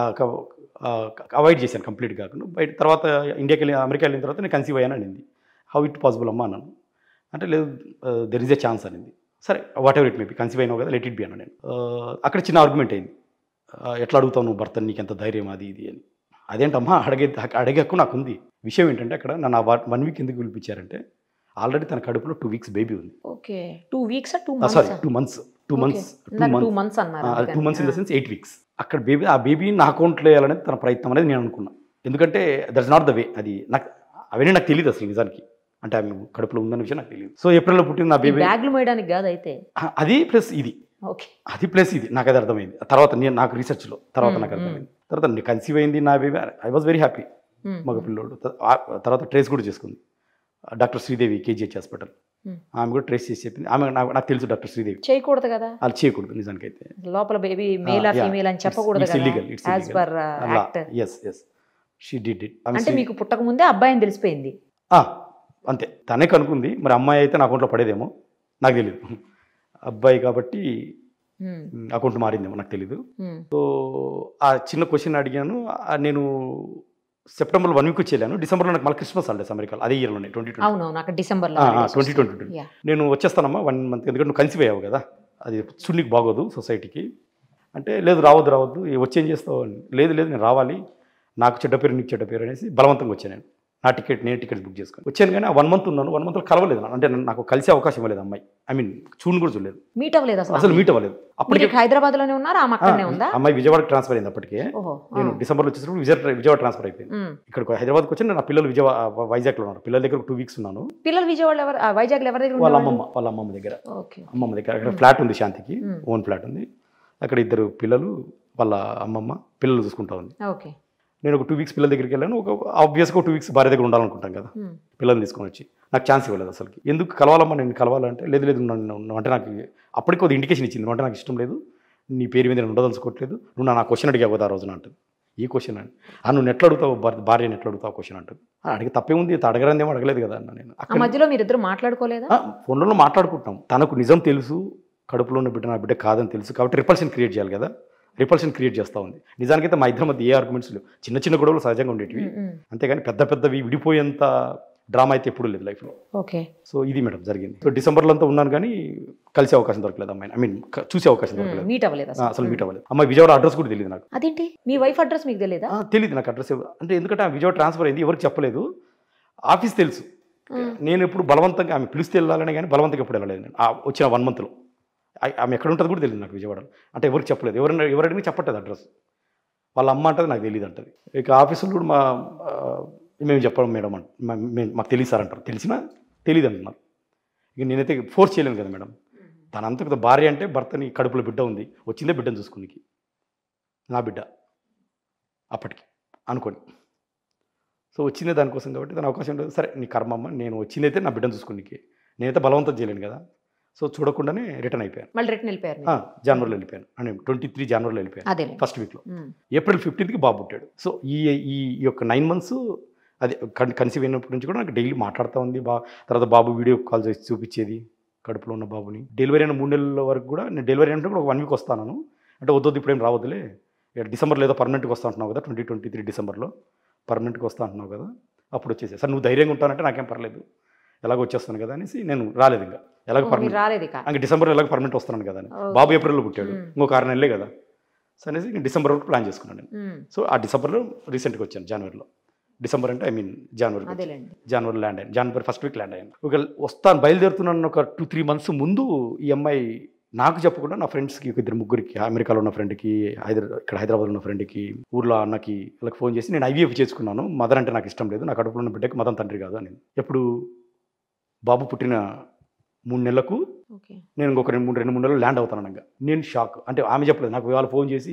[SPEAKER 3] అవాయిడ్ చేశాను కంప్లీట్ కాకుండా బయట తర్వాత ఇండియాకి వెళ్ళి అమెరికా వెళ్ళిన తర్వాత నేను కన్సీవ్ అయ్యాను అనింది హౌ ఇట్ పాసిబుల్ అమ్మా అన్నాను అంటే లేదు దెర్ ఇస్ ఎ ఛాన్స్ అనింది సరే whatever it maybe conceive అయినావు కదా లెట్ ఇట్ బి అన్న నేను ఆ, అక్కడ చిన్న ఆర్గ్యుమెంట్ అయింది ఆ, ఎట్లా అడుగుతావు నువ్వు భర్త నీకు ఎంత ధైర్యం అది ఇది అని అదేంటమ్మా అడిగే అడిగే హక్కు నాకు ఉంది విషయం ఏంటంటే అక్కడ నన్ను వన్ వీక్ ఎందుకు పిలిపించారంటే ఆల్రెడీ తన కడుపులో టూ వీక్స్ బేబీ ఉంది
[SPEAKER 2] okay two weeks two
[SPEAKER 3] sorry
[SPEAKER 2] months
[SPEAKER 3] two months two months two
[SPEAKER 2] two
[SPEAKER 3] months
[SPEAKER 2] months అన్నారు
[SPEAKER 3] two months in the sense eight weeks అక్కడ బేబీ ఆ బేబీ నా అకౌంట్లో వేయాలనేది తన ప్రయత్నం అనేది నేను అనుకున్నా ఎందుకంటే దట్స్ నాట్ ద వే అది నాకు అవన్నీ నాకు తెలియదు అసలు నిజానికి అంటే ఆమె కడుపులో ఉందన్న విషయం నాకు తెలియదు సో ఏప్రిల్లో పుట్టిన నా బేబీ
[SPEAKER 2] బ్యాగ్లు మోయడానికి కాదు అయితే
[SPEAKER 3] అది ప్లస్ ఇది
[SPEAKER 2] ఓకే
[SPEAKER 3] అది ప్లస్ ఇది నాకు అది అర్థమైంది తర్వాత నేను నాకు రీసెర్చ్లో తర్వాత
[SPEAKER 2] Hmm,
[SPEAKER 3] నాకు అర్థమైంది తర్వాత నేను కన్సీవ్ అయింది నా baby I was very happy మగ పిల్లోడు త- ఆ- తర్వాత ట్రేస్ కూడా చేసుకుంది doctor Sridevi KGH hospital
[SPEAKER 2] Hmm.
[SPEAKER 3] ఆమె కూడా ట్రేస్ చేసి చెప్పింది ఆమె నాకు నాకు తెలుసు డాక్టర్ శ్రీదేవి
[SPEAKER 2] చేయకూడదు కదా
[SPEAKER 3] వాళ్ళు చేయకూడదు నిజానికైతే
[SPEAKER 2] లోపల baby male or
[SPEAKER 3] yeah.
[SPEAKER 2] Female అని చెప్పకూడదు
[SPEAKER 3] It's illegal, it's
[SPEAKER 2] కదా as
[SPEAKER 3] illegal.
[SPEAKER 2] Per act
[SPEAKER 3] yes yes she did it
[SPEAKER 2] అంటే మీకు పుట్టక ముందే అబ్బాయి అని తెలిసిపోయింది
[SPEAKER 3] అంతే తనే కనుక్కుంది మరి అమ్మాయి అయితే నా అకౌంట్లో పడేదేమో నాకు తెలియదు అబ్బాయి కాబట్టి
[SPEAKER 2] ఉమ్,
[SPEAKER 3] అకౌంట్ మారిందేమో నాకు తెలియదు
[SPEAKER 2] ఉమ్,
[SPEAKER 3] సో ఆ చిన్న క్వశ్చన్ అడిగాను ఆ నేను సెప్టెంబర్ వన్ వీక్ వచ్చి వెళ్ళాను డిసెంబర్లో నాకు మళ్ళీ క్రిస్మస్ హాలిడేస్ అమెరికాలో అదే ఇయర్లోనే ట్వంటీ ట్వంటీ
[SPEAKER 2] అవునవును అక్కడ డిసెంబర్ లో
[SPEAKER 3] ట్వంటీ ట్వంటీ టూ
[SPEAKER 2] Yeah.
[SPEAKER 3] నేను వచ్చేస్తానమ్మా వన్ మంత్ ఎందుకంటే నువ్వు కన్సీవ్ అయ్యావు కదా అది చూడనికి బాగోదు సొసైటీకి అంటే లేదు రావద్దు రావద్దు ఏ వచ్చి ఏం చేస్తావు అని లేదు లేదు నేను రావాలి నాకు చెడ్డ పేరు నీకు చెడ్డ పేరు అనేసి బలవంతంగా వచ్చాను నేను నా టికెట్ నేను టికెట్ బుక్ చేసుకొని వచ్చాను కానీ ఆ వన్ మంత్ ఉన్నాను వన్ మంత్లో కలవలేదు నాకు. అంటే నాకు కలిసే అవకాశం ఇవ్వలేదు అమ్మాయి ఐ మీన్ చూడని కూడా చూడలేదు
[SPEAKER 2] మీట్ అవ్వలేదు అసలు
[SPEAKER 3] అసలు మీట్ అవ్వలేదు
[SPEAKER 2] మీరు
[SPEAKER 3] అప్పటికే
[SPEAKER 2] హైదరాబాద్ లోనే ఉన్నారా ఆమె అక్కడనే ఉందా
[SPEAKER 3] అమ్మాయి విజయవాడకి ట్రాన్స్ఫర్ అయింది అప్పటికే
[SPEAKER 2] ఓహో
[SPEAKER 3] నేను డిసెంబర్లో వచ్చేటప్పుడు విజయ విజయవాడ ట్రాన్స్ఫర్ అయిపోయింది
[SPEAKER 2] ఉమ్.
[SPEAKER 3] ఇక్కడికి హైదరాబాద్కి వచ్చి నా పిల్లలు విజయవాడ వైజాగ్లో ఉన్నారు పిల్లల దగ్గర టూ వీక్స్ ఉన్నాను
[SPEAKER 2] పిల్లలు విజయవాడ ఎవరు ఆ, వైజాగ్లో ఎవరి దగ్గర
[SPEAKER 3] వాళ్ళ
[SPEAKER 2] ఉండేవాళ్ళు?
[SPEAKER 3] అమ్మమ్మ వాళ్ళ అమ్మమ్మ దగ్గర
[SPEAKER 2] ఓకే
[SPEAKER 3] అమ్మమ్మ దగ్గర అక్కడ ఫ్లాట్ ఉంది శాంతికి
[SPEAKER 2] మ్మ్.
[SPEAKER 3] ఓన్ ఫ్లాట్ ఉంది అక్కడ ఇద్దరు పిల్లలు వాళ్ళ అమ్మమ్మ పిల్లలు చూసుకుంటా ఉంది
[SPEAKER 2] ఓకే
[SPEAKER 3] నేను ఒక టూ వీక్స్ పిల్లల దగ్గరికి వెళ్ళాను ఒక ఆబ్వియస్గా టూ వీక్స్ భార్య దగ్గర ఉండాలనుకుంటాం కదా
[SPEAKER 2] ఉమ్.
[SPEAKER 3] పిల్లల్ని తీసుకొని వచ్చి నాకు ఛాన్స్ ఇవ్వలేదు అసలుకి ఎందుకు కలవాలమ్మా నేను కలవాలంటే లేదు లేదు నన్ను నువ్వు అంటే నాకు అప్పటికి కొద్ది ఇండికేషన్ ఇచ్చింది నువ్వు అంటే నాకు ఇష్టం లేదు నీ పేరు మీద నేను ఉండదలుచుకోవట్లేదు నువ్వు నా క్వశ్చన్ అడిగావు కదా ఆ రోజున అంటుంది ఈ క్వశ్చన్ అని ఆ నువ్వు ఎట్లా అడుగుతావు భార్య- భార్యని ఎట్లా అడుగుతావు క్వశ్చన్ అంటుంది "ఆ, అడిగి తప్పే ఉంది అడగరందేమో అడగలేదు కదా అన్న నేను
[SPEAKER 2] ఆ
[SPEAKER 3] అక్కడ
[SPEAKER 2] మధ్యలో మీరిద్దరు మాట్లాడుకోలేదా
[SPEAKER 3] ఆ, ఫోన్లలో మాట్లాడుకుంటాం తనకు నిజం తెలుసు కడుపులో ఉన్న బిడ్డ నా బిడ్డ కాదని తెలుసు కాబట్టి రిపల్షన్ క్రియేట్ చేయాలి కదా రిపల్షన్ క్రియేట్ చేస్తూ ఉంది నిజానికైతే మా ఇద్దరి మధ్య ఏ ఆర్గ్యుమెంట్స్ లేవు చిన్న చిన్న గొడవలు సహజంగా ఉండేటివి
[SPEAKER 2] ఉమ్, ఉమ్.
[SPEAKER 3] అంతేగాని పెద్ద పెద్దవి విడిపోయేంత డ్రామా అయితే ఎప్పుడూ లేదు లైఫ్లో
[SPEAKER 2] ఓకే
[SPEAKER 3] సో ఇది మేడం జరిగింది సో డిసెంబర్లో అంతా ఉన్నాను కానీ కలిసే అవకాశం దొరకలేదు అమ్మాయిని ఐ మీన్ చూసే అవకాశం దొరకలేదు
[SPEAKER 2] మీట్ అవ్వలేదు
[SPEAKER 3] ఆ,
[SPEAKER 2] అసలు
[SPEAKER 3] అసలు మీట్ అవ్వలేదు అమ్మాయి విజయవాడ అడ్రస్ కూడా తెలియదు నాకు
[SPEAKER 2] అదేంటి మీ వైఫ్ అడ్రస్ మీకు తెలియదా
[SPEAKER 3] ఆ, తెలియదు నాకు అడ్రస్ అంటే ఎందుకంటే ఆ విజయవాడ ట్రాన్స్ఫర్ అయింది ఎవరికి చెప్పలేదు ఆఫీస్ తెలుసు నేను ఎప్పుడు బలవంతంగా ఆమె పిలిస్తే వెళ్ళాలని కానీ బలవంతంగా ఎప్పుడు వెళ్ళలేదు నేను ఆ వచ్చిన వన్ మంత్లో ఆమె ఎక్కడ ఉంటుందో కూడా తెలియదు నాకు విజయవాడలో అంటే ఎవరికి చెప్పలేదు ఎవరైనా ఎవరైనా చెప్పట్లేదు అడ్రస్ వాళ్ళ అమ్మ అంటది నాకు తెలియదు అంటది ఇక ఆఫీసులో కూడా మా ఆ, మేము చెప్పడం మేడం అంట మా- మేము మాకు తెలియదు సార్ అంటారు తెలిసినా తెలియదు అంటున్నారు ఇక నేనైతే ఫోర్స్ చేయలేను కదా మేడం తనంతా కదా భార్య అంటే భర్తని కడుపులో బిడ్డ ఉంది వచ్చిందే బిడ్డను చూసుకునికి నా బిడ్డ అప్పటికి అనుకోని సో వచ్చిందే దానికోసం కాబట్టి దాని అవకాశం లేదు సరే నీ కర్మమ్మ నేను వచ్చిందైతే నా బిడ్డను చూసుకునికి నేనైతే బలవంతం చేయలేను కదా సో చూడకుండానే రిటర్న్ అయిపోయాను
[SPEAKER 2] మళ్ళీ రిటర్న్ వెళ్ళిపోయారు
[SPEAKER 3] ఆ,
[SPEAKER 2] మీరు.
[SPEAKER 3] జనవరిలో వెళ్ళిపోయాను అంటే ట్వంటీ త్రీ జనవరిలో వెళ్ళిపోయాను
[SPEAKER 2] అదే
[SPEAKER 3] ఫస్ట్ వీక్లో ఏప్రిల్ ఫిఫ్టీన్త్కి బాబు పుట్టాడు సో ఈ ఈ ఈ యొక్క నైన్ మంత్స్ అది కన్సీవ్ అయినప్పటి నుంచి కూడా నాకు డైలీ మాట్లాడుతూ ఉంది బా తర్వాత బాబు వీడియో కాల్ చేసి చూపించేది కడుపులో ఉన్న బాబుని డెలివరీ అయిన మూడు నెలల వరకు కూడా నేను డెలివరీ అయినప్పుడు కూడా ఒక వన్ వీక్ వస్తాను అంటే వద్దొద్దు ఇప్పుడేం రావద్దులే ఇక డిసెంబర్లో ఏదో పర్మనెంట్గా వస్తా అంటున్నావు కదా ట్వంటీ ట్వంటీ త్రీ డిసెంబర్లో పర్మనెంట్గా వస్తా అంటున్నావు కదా అప్పుడు వచ్చేసి సార్ నువ్వు ధైర్యంగా ఉంటానంటే నాకేం పర్లేదు ఎలాగో వచ్చేస్తాను కదా అనేసి నేను రాలేదు ఇంకా ఎలాగో
[SPEAKER 2] ఓ, మీరు
[SPEAKER 3] పర్మనెంట్
[SPEAKER 2] రాలేదు ఇక
[SPEAKER 3] ఇంకా డిసెంబర్ ఎలాగో పర్మనెంట్ వస్తున్నాను కదా అని
[SPEAKER 2] ఓకే.
[SPEAKER 3] బాబు ఏప్రిల్లో పుట్టాడు
[SPEAKER 2] మ్మ్.
[SPEAKER 3] ఇంకొక ఆరు నెలలే కదా సో అనేసి ఇంక డిసెంబర్ వరకు ప్లాన్ చేసుకున్నాను నేను
[SPEAKER 2] ఉమ్,
[SPEAKER 3] సో ఆ డిసెంబర్లో రీసెంట్గా వచ్చాను జనవరిలో డిసెంబర్ అంటే ఐ మీన్ జనవరి
[SPEAKER 2] అదేలేండి
[SPEAKER 3] జనవరి ల్యాండ్ అయ్యాను జనవరి ఫస్ట్ వీక్ ల్యాండ్ అయ్యాను ఒక వస్తాను బయలుదేరుతున్నాను ఒక టూ త్రీ మంత్స్ ముందు ఈ అమ్మాయి నాకు చెప్పకుండా నా ఫ్రెండ్స్కి ఒక ఇద్దరు ముగ్గురికి అమెరికాలో ఉన్న ఫ్రెండ్కి హైదరాబాద్ ఇక్కడ హైదరాబాద్లో ఉన్న ఫ్రెండ్కి ఊర్లో అన్నకి వాళ్ళకి ఫోన్ చేసి నేను ఐవీఎఫ్ చేసుకున్నాను మదర్ అంటే నాకు ఇష్టం లేదు నా కడుపులో ఉన్న బిడ్డకి మదం తండ్రి కాదు అని ఎప్పుడు బాబు పుట్టిన మూడు నెలలకు
[SPEAKER 2] ఓకే
[SPEAKER 3] నేను ఇంకొక రెండు మూడు రెండు మూడు నెలలు ల్యాండ్ అవుతాను అనగా నేను షాక్ అంటే ఆమె చెప్పలేదు నాకు ఇవాళ ఫోన్ చేసి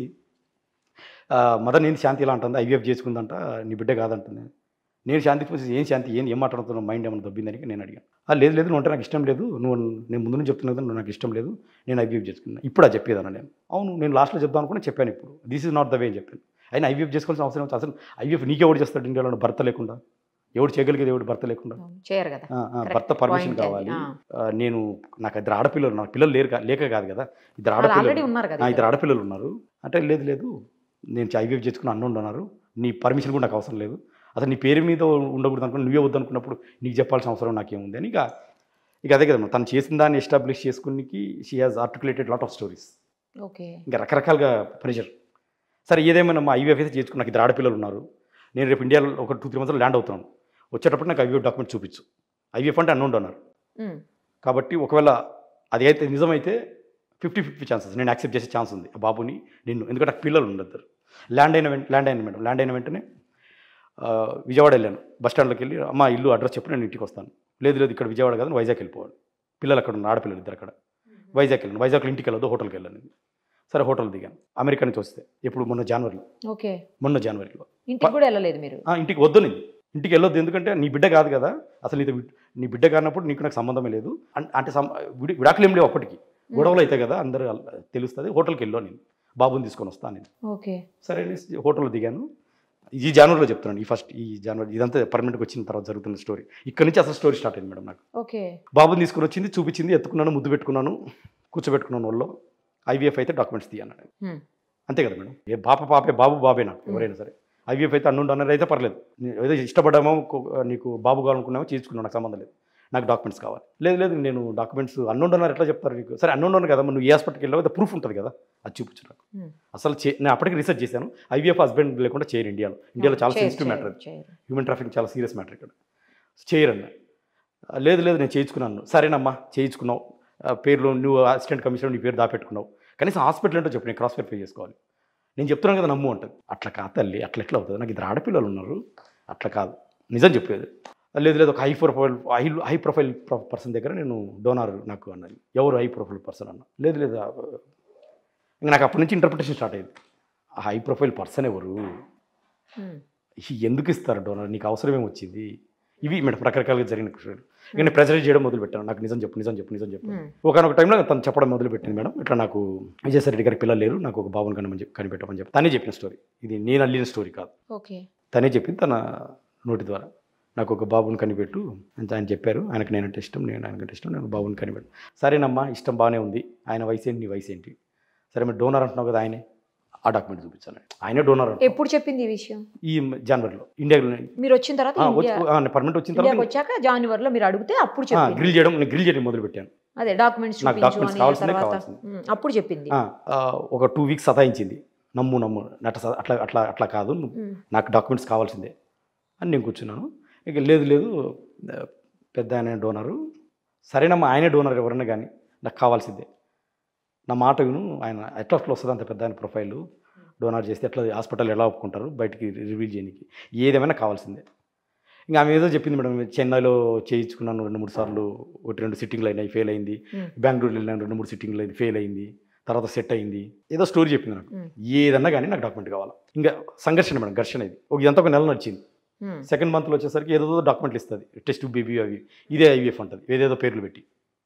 [SPEAKER 3] ఆ, మదర్ నేను శాంతి ఇలా అంటుంది ఐవీఎఫ్ చేసుకుందంట నీ బిడ్డ కాదంటుంది నేను శాంతి చూసి ఏం శాంతి ఏం ఏం మాట్లాడుతున్నావు మైండ్ ఏమైనా దొబ్బిందని నేను అడిగాను "ఆ, లేదు లేదు నువ్వు అంటే నాకు ఇష్టం లేదు నువ్వు నేను ముందు నుంచి చెప్తున్నా కదా నువ్వు నాకు ఇష్టం లేదు నేను ఐవీఎఫ్ చేసుకున్నా ఇప్పుడు అది చెప్పేదాను నేను అవును నేను లాస్ట్లో చెప్దాం అనుకుని చెప్పాను ఇప్పుడు this is not the way అని చెప్పాను అయినా ఐవీఎఫ్ చేసుకోవాల్సిన అవసరం ఉంది. అసలు ఐవీఎఫ్ నీకెవడు చేస్తాడు ఇండియాలో భర్త లేకుండా ఎవడు చేయగలిగేది ఎవడు భర్త లేకుండా
[SPEAKER 2] అవును. చేయరు కదా
[SPEAKER 3] ఆ, ఆ,
[SPEAKER 2] Correct
[SPEAKER 3] భర్త పర్మిషన్
[SPEAKER 2] point అది.
[SPEAKER 3] కావాలి
[SPEAKER 2] ఆ.
[SPEAKER 3] ఆ, నేను నాకు ఇద్దరు ఆడపిల్లలు నాకు పిల్లలు లేరు కా- లేక కాదు కదా ఇద్దరు
[SPEAKER 2] వాళ్ళు ఆల్రెడీ
[SPEAKER 3] ఆడపిల్లలు
[SPEAKER 2] ఉన్నారు
[SPEAKER 3] ఆ,
[SPEAKER 2] కదా
[SPEAKER 3] ఇద్దరు ఆడపిల్లలు ఉన్నారు అంటే లేదు లేదు నేను ఐవీఎఫ్ చేసుకుని అన్న ఉన్నారు నీ పర్మిషన్ కూడా నాకు అవసరం లేదు అసలు నీ పేరు మీద ఉండకూడదు అనుకుని నువ్వే వద్దనుకున్నప్పుడు నీకు చెప్పాల్సిన అవసరం నాకేముంది అని ఇక ఇక అదే కదా తను చేసిన దాన్ని ఎస్టాబ్లిష్ చేసుకునికి she has articulated lot of stories
[SPEAKER 2] okay
[SPEAKER 3] ఇంకా రకరకాలుగా ప్రెషర్ సరే ఏదేమైనా మా ఐవీఎఫ్ అయితే చేసుకుని నాకు ఇద్దరు ఆడపిల్లలు ఉన్నారు నేను రేపు ఇండియాలో ఒక టూ త్రీ మంత్స్ ల్యాండ్ అవుతున్నాను వచ్చేటప్పుడు నాకు ఐవీఎఫ్ డాక్యుమెంట్ చూపించు ఐవీఎఫ్ అంటే అన్నోన్ డోనర్
[SPEAKER 2] ఉమ్.
[SPEAKER 3] కాబట్టి ఒకవేళ అది అయితే నిజమైతే ఫిఫ్టీ ఫిఫ్టీ ఛాన్సెస్ నేను యాక్సెప్ట్ చేసే ఛాన్స్ ఉంది ఆ బాబుని నిన్ను ఎందుకంటే నాకు పిల్లలు ఉండద్దు ల్యాండ్ అయిన వెంట ల్యాండ్ అయిన మేడం ల్యాండ్ అయిన వెంటనే ఆ, విజయవాడ వెళ్ళాను బస్ స్టాండ్లోకి వెళ్ళి అమ్మ ఇల్లు అడ్రస్ చెప్పి నేను ఇంటికి వస్తాను లేదు లేదు ఇక్కడ విజయవాడ కాదు వైజాగ్ వెళ్ళిపోవాలి పిల్లలు అక్కడ ఉన్న ఆడపిల్లలు ఇద్దరు అక్కడ వైజాగ్ వెళ్ళాను వైజాగ్లో ఇంటికి వెళ్ళదు హోటల్కి వెళ్ళాను నేను సరే హోటల్ దిగాను అమెరికా నుంచి వస్తే ఎప్పుడు మొన్న జనవరిలో
[SPEAKER 2] ఓకే
[SPEAKER 3] మొన్న జనవరిలో
[SPEAKER 2] ఇంటికి కూడా వెళ్ళలేదు మీరు
[SPEAKER 3] ఆ, ఇంటికి వద్దనింది ఇంటికి వెళ్ళొద్దు ఎందుకంటే నీ బిడ్డ కాదు కదా అసలు నీతో వి- నీ బిడ్డ కానప్పుడు నీకు నాకు సంబంధమే లేదు అన్- అంటే సం- విడి- విడాకులు ఏం లేవు అప్పటికి గొడవలు అయితే కదా అందరూ అల్- తెలుస్తుంది హోటల్కి వెళ్ళో నేను బాబుని తీసుకొని వస్తాను నేను
[SPEAKER 2] ఓకే
[SPEAKER 3] సరే అనేసి హోటల్లో దిగాను ఈ జనవరిలో చెప్తున్నాను ఈ ఫస్ట్ ఈ జనవరి ఇదంతా పర్మనెంట్గా వచ్చిన తర్వాత జరుగుతున్న స్టోరీ ఇక్కడ నుంచి అసలు స్టోరీ స్టార్ట్ అయింది మేడం నాకు
[SPEAKER 2] ఓకే
[SPEAKER 3] బాబుని తీసుకొని వచ్చింది చూపించింది ఎత్తుకున్నాను ముద్దు పెట్టుకున్నాను కూర్చోబెట్టుకున్నాను వాళ్ళు ఐవీఎఫ్ అయితే డాక్యుమెంట్స్ తీయన్నాడు
[SPEAKER 2] హ్మ్.
[SPEAKER 3] అంతే కదా మేడం ఏ పాప పాపే బాబు బాబే నాకు ఎవరైనా సరే ఐవీఎఫ్ అయితే అన్నుండి అన్నది అయితే పర్లేదు నీ- ఏదో ఇష్టపడ్డామో కో- నీకు బాబు కావాలనుకున్నామో చేసుకున్నావు నాకు సంబంధం లేదు నాకు డాక్యుమెంట్స్ కావాలి లేదు లేదు నేను డాక్యుమెంట్స్ అన్నుండి అన్నారు ఎట్లా చెప్తారు నీకు సరే అన్నుండి అన్నారు కదా మరి నువ్వు ఏ హాస్పిటల్కి వెళ్ళావు ప్రూఫ్ ఉంటుంది కదా అది చూపించు నాకు
[SPEAKER 2] హ్మ్.
[SPEAKER 3] అసలు చే నేను అప్పటికి రీసెర్చ్ చేశాను ఐవీఎఫ్ హస్బెండ్ లేకుండా చేయరు ఇండియాలో ఇండియాలో చాలా
[SPEAKER 2] చేయరు,
[SPEAKER 3] సెన్సిటివ్
[SPEAKER 2] చేయరు,
[SPEAKER 3] మ్యాటర్
[SPEAKER 2] చేయరు.
[SPEAKER 3] హ్యూమన్ ట్రాఫిక్ చాలా సీరియస్ మ్యాటర్ ఇక్కడ చేయరన్న లేదు లేదు నేను చేయించుకున్నాను సరేనమ్మా చేయించుకున్నావు ఆ, పేర్లు నువ్వు అసిస్టెంట్ కమిషనర్ నీ పేరు దాపెట్టుకున్నావు కనీసం హాస్పిటల్ ఏంటో చెప్పు నేను క్రాస్ వెరిఫై చేసుకోవాలి నేను చెప్తున్నాను కదా నమ్ము అంటుంది అట్లా కాదు తల్లి అట్లా ఎట్లా అవుతుంది నాకు ఇద్దరు ఆడపిల్లలు ఉన్నారు అట్లా కాదు నిజం చెప్పేది లేదు లేదు ఒక high profile high high profile person దగ్గర నేను డోనార్ నాకు అన్నది ఎవరు హై ప్రొఫైల్ పర్సన్ అన్న లేదు లేదు ఆ, ఇంకా నాకు అప్పటి నుంచి ఇంటర్ప్రిటేషన్ స్టార్ట్ అయింది ఆ హై ప్రొఫైల్ పర్సన్ ఎవరు
[SPEAKER 2] హ్మ్.
[SPEAKER 3] ఈ ఎందుకు ఇస్తారు డోనర్ నీకు అవసరం ఏమొచ్చింది ఇవి మేడం రకరకాలుగా జరిగిన క్వశ్చన్లు ఇక నేను ప్రెజర్ చేయడం మొదలు పెట్టాను నాకు నిజం చెప్పు నిజం చెప్పు నిజం చెప్పు
[SPEAKER 2] హ్మ్.
[SPEAKER 3] ఒకనొక టైంలో తను చెప్పడం మొదలు పెట్టింది మేడం ఇట్లా నాకు విజయసాయి రెడ్డి గారికి పిల్లలు లేరు నాకు ఒక బాబుని కనమని చెప్పి కనిపెట్టమని చెప్పి తనే చెప్పిన స్టోరీ ఇది నేను అల్లిన స్టోరీ కాదు
[SPEAKER 2] ఓకే
[SPEAKER 3] తనే చెప్పింది తన నోటి ద్వారా నాకు ఒక బాబుని కనిపెట్టు అని ఆయన చెప్పారు ఆయనకు నేనంటే ఇష్టం నేను ఆయనకంటే ఇష్టం నేను బాబుని కనిపెట్టు సరేనమ్మా ఇష్టం బాగానే ఉంది ఆయన వయసు ఏంటి నీ వయసు ఏంటి సరే మీరు డోనర్ అంటున్నావు కదా ఆయనే ఆ డాక్యుమెంట్ చూపించాను ఆయనే డోనర్ అంటున్నాడు.
[SPEAKER 2] ఎప్పుడు చెప్పింది ఈ విషయం
[SPEAKER 3] ఈ జనవరిలో ఇండియాలో
[SPEAKER 2] మీరు వచ్చిన తర్వాత ఇండియా
[SPEAKER 3] పర్మనెంట్ వచ్చిన
[SPEAKER 2] ఇండియాకి
[SPEAKER 3] తర్వాత
[SPEAKER 2] వచ్చాక జనవరిలో మీరు అడిగితే అప్పుడు చెప్పింది
[SPEAKER 3] గ్రిల్ చేయడం నేను గ్రిల్ చేయడం మొదలు పెట్టాను
[SPEAKER 2] అదే డాక్యుమెంట్స్
[SPEAKER 3] నాకు
[SPEAKER 2] చూపించు
[SPEAKER 3] documents
[SPEAKER 2] అని
[SPEAKER 3] కావాల్సిందే
[SPEAKER 2] తర్వాత
[SPEAKER 3] కావాల్సిందే.
[SPEAKER 2] హ్మ్. అప్పుడు చెప్పింది
[SPEAKER 3] ఆ, ఆ, ఒక టూ వీక్స్ సతాయించింది నమ్ము నమ్ము నట స- అట్లా అట్లా అట్లా కాదు నువ్వు-
[SPEAKER 2] హ్మ్.
[SPEAKER 3] నాకు డాక్యుమెంట్స్ కావాల్సిందే అని నేను కూర్చున్నాను ఇక లేదు లేదు ఆ, పెద్ద ఆయన డోనరు సరేనమ్మా ఆయనే డోనర్ ఎవరైనా కానీ నాకు కావాల్సిందే నా మాట విను ఆయన ఎట్లా అట్లా వస్తుంది అంత పెద్ద ఆయన ప్రొఫైల్ డోనర్ చేస్తే ఎట్లా హాస్పిటల్ ఎలా ఒప్పుకుంటారు బయటికి రివీల్ చేయడానికి ఏదేమైనా కావాల్సిందే ఇంకా ఆమె ఏదో చెప్పింది మేడం చెన్నైలో చేయించుకున్నాను రెండు మూడు సార్లు ఒకటి రెండు సిట్టింగ్లు అయినాయి ఫెయిల్ అయింది
[SPEAKER 2] Hmm.
[SPEAKER 3] బెంగళూరు వెళ్ళాను రెండు మూడు సిట్టింగ్లు అయింది ఫెయిల్ అయింది తర్వాత సెట్ అయింది ఏదో స్టోరీ చెప్పింది నాకు
[SPEAKER 2] Hmm.
[SPEAKER 3] ఏదన్నా కానీ నాకు డాక్యుమెంట్ కావాలి ఇంకా సంఘర్షణ మేడం ఘర్షణ ఇది ఒక ఇదంతా ఒక నెల నడిచింది
[SPEAKER 2] హ్మ్.
[SPEAKER 3] సెకండ్ మంత్లో వచ్చేసరికి ఏదో డాక్యుమెంట్లు ఇస్తుంది టెస్ట్ బేబీ అవి ఇదే ఐవీఎఫ్ అంటుంది ఏదేదో పేర్లు పెట్టి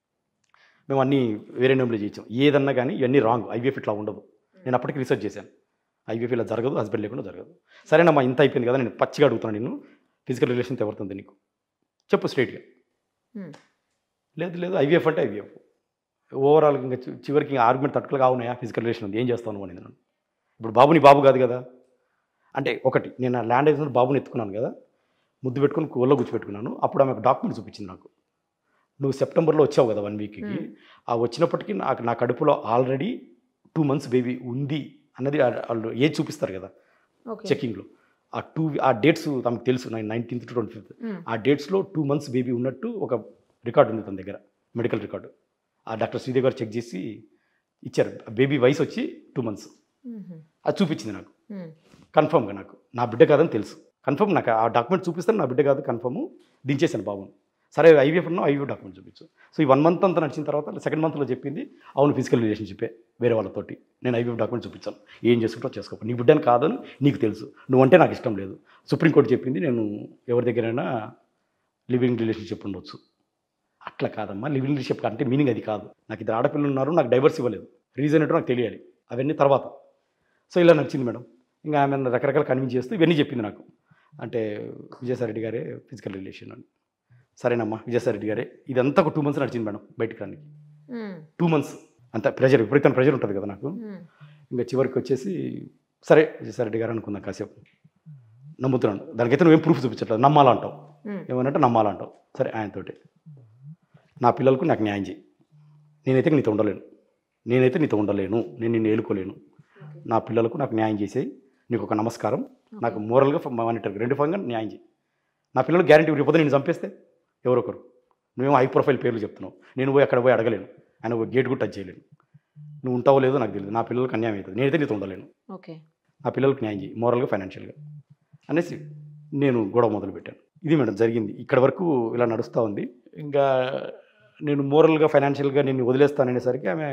[SPEAKER 3] మేము అన్నీ వేరే నేమ్లో చేయించాం ఏదన్నా కానీ ఇవన్నీ రాంగ్ ఐవీఎఫ్ ఇట్లా ఉండదు నేను అప్పటికి రీసెర్చ్ చేశాను ఐవీఎఫ్ ఇలా జరగదు హస్బెండ్ లేకుండా జరగదు సరేనమ్మా ఇంత అయిపోయింది కదా నేను పచ్చిగా అడుగుతున్నాను నిన్ను ఫిజికల్ రిలేషన్ ఎవరుతుంది నీకు చెప్పు స్ట్రైట్గా
[SPEAKER 2] హ్మ్.
[SPEAKER 3] లేదు లేదు ఐవీఎఫ్ అంటే ఐవీఎఫ్ ఓవరాల్ ఇంకా చి- చివరికి ఇంకా ఆర్గ్యుమెంట్ తట్టుకలు కావున్నాయా ఫిజికల్ రిలేషన్ ఉంది ఏం చేస్తాను అని నన్ను ఇప్పుడు బాబుని బాబు కాదు కదా అంటే ఒకటి నేను ఆ ల్యాండ్ అయిన బాబుని ఎత్తుకున్నాను కదా ముద్దు పెట్టుకుని ఒళ్ళో కూర్చోపెట్టుకున్నాను అప్పుడు ఆమె డాక్యుమెంట్ చూపించింది నాకు నువ్వు సెప్టెంబర్లో వచ్చావు కదా వన్ వీక్కి
[SPEAKER 2] Hmm.
[SPEAKER 3] ఆ వచ్చినప్పటికీ నాకు నా కడుపులో ఆల్రెడీ టూ మంత్స్ బేబీ ఉంది అన్నది ఆ- వాళ్ళు ఏజ్ చూపిస్తారు కదా
[SPEAKER 2] ఓకే
[SPEAKER 3] చెకింగ్లో ఆ టూ ఆ డేట్స్ తమకు తెలుసు nine nineteenth to twenty fifth
[SPEAKER 2] హ్మ్.
[SPEAKER 3] ఆ డేట్స్లో టూ మంత్స్ బేబీ ఉన్నట్టు ఒక రికార్డు ఉంది తన దగ్గర మెడికల్ రికార్డు ఆ డాక్టర్ శ్రీదేవి గారు చెక్ చేసి ఇచ్చారు బేబీ వయసు వచ్చి టూ మంత్స్
[SPEAKER 2] హ్మ్.
[SPEAKER 3] అది చూపించింది నాకు
[SPEAKER 2] హ్మ్.
[SPEAKER 3] కన్ఫర్మ్గా నాకు నా బిడ్డ కాదని తెలుసు కన్ఫర్మ్ నాకు ఆ డాక్యుమెంట్ చూపిస్తాను నా బిడ్డ కాదు కన్ఫర్మ్ దించేశాను బాబుని సరే ఐవీఎఫ్ ఉన్నావు ఐవీఎఫ్ డాక్యుమెంట్ చూపించు సో ఈ వన్ మంత్ అంతా నడిచిన తర్వాత సెకండ్ మంత్లో చెప్పింది అవును ఫిజికల్ రిలేషన్షిప్పే వేరే వాళ్ళతోటి నేను ఐవీఎఫ్ డాక్యుమెంట్ చూపించాను ఏం చేసుకుంటావు చేసుకో నీ బిడ్డని కాదని నీకు తెలుసు నువ్వంటే నాకు ఇష్టం లేదు సుప్రీంకోర్టు చెప్పింది నేను ఎవరి దగ్గరైనా లివింగ్ రిలేషన్షిప్ ఉండొచ్చు అట్లా కాదమ్మా లివింగ్ రిలేషన్షిప్ అంటే మీనింగ్ అది కాదు నాకు ఇద్దరు ఆడపిల్లలు ఉన్నారు నాకు డైవర్స్ ఇవ్వలేదు రీజన్ ఏంటో నాకు తెలియాలి అవన్నీ తర్వాత సో ఇలా నచ్చింది మేడం ఇంకా ఆమె రకరకాల కన్విన్స్ చేస్తూ ఇవన్నీ చెప్పింది నాకు అంటే విజయసాయి రెడ్డి గారే ఫిజికల్ రిలేషన్ అని సరేనమ్మా విజయసాయి రెడ్డి గారే ఇదంతా ఒక టూ మంత్స్ నడిచింది మేడం బయటకు రానికి
[SPEAKER 2] ఉమ్,
[SPEAKER 3] టూ మంత్స్ అంత ప్రెషర్ విపరీతమైన ప్రెషర్ ఉంటుంది కదా నాకు
[SPEAKER 2] ఉమ్,
[SPEAKER 3] ఇంకా చివరికి వచ్చేసి సరే విజయసాయి రెడ్డి గారు అనుకుందాం కాసేపు నమ్ముతున్నాను దానికైతే నువ్వేం ప్రూఫ్ చూపించట్లేదు నమ్మాలంటావు
[SPEAKER 2] ఉమ్,
[SPEAKER 3] ఏమనంటే నమ్మాలంటావు సరే ఆయనతోటి నా పిల్లలకు నాకు న్యాయం చేయి నేనైతే నీతో ఉండలేను నేనైతే నీతో ఉండలేను నేను నిన్ను ఏలుకోలేను నా పిల్లలకు నాకు న్యాయం చేసేయి నీకు ఒక నమస్కారం నాకు మోరల్గా మానిటర్గా రెండు ఫంగా న్యాయం చేయి నా పిల్లలు గ్యారంటీ రేపు నేను చంపేస్తే ఎవరొకరు నువ్వేమో హై ప్రొఫైల్ పేర్లు చెప్తున్నావు నేను పోయి అక్కడ పోయి అడగలేను ఆయన పోయి గేట్ కూడా టచ్ చేయలేను నువ్వు ఉంటావో లేదో నాకు తెలియదు నా పిల్లలకు అన్యాయం అవుతుంది నేనైతే నీతో ఉండలేను
[SPEAKER 2] ఓకే
[SPEAKER 3] నా పిల్లలకు న్యాయం చేయి మోరల్గా ఫైనాన్షియల్గా అనేసి నేను గొడవ మొదలుపెట్టాను ఇది మేడం జరిగింది ఇక్కడ వరకు ఇలా నడుస్తూ ఉంది ఇంకా నేను మోరల్గా ఫైనాన్షియల్గా నేను వదిలేస్తాననేసరికి ఆమె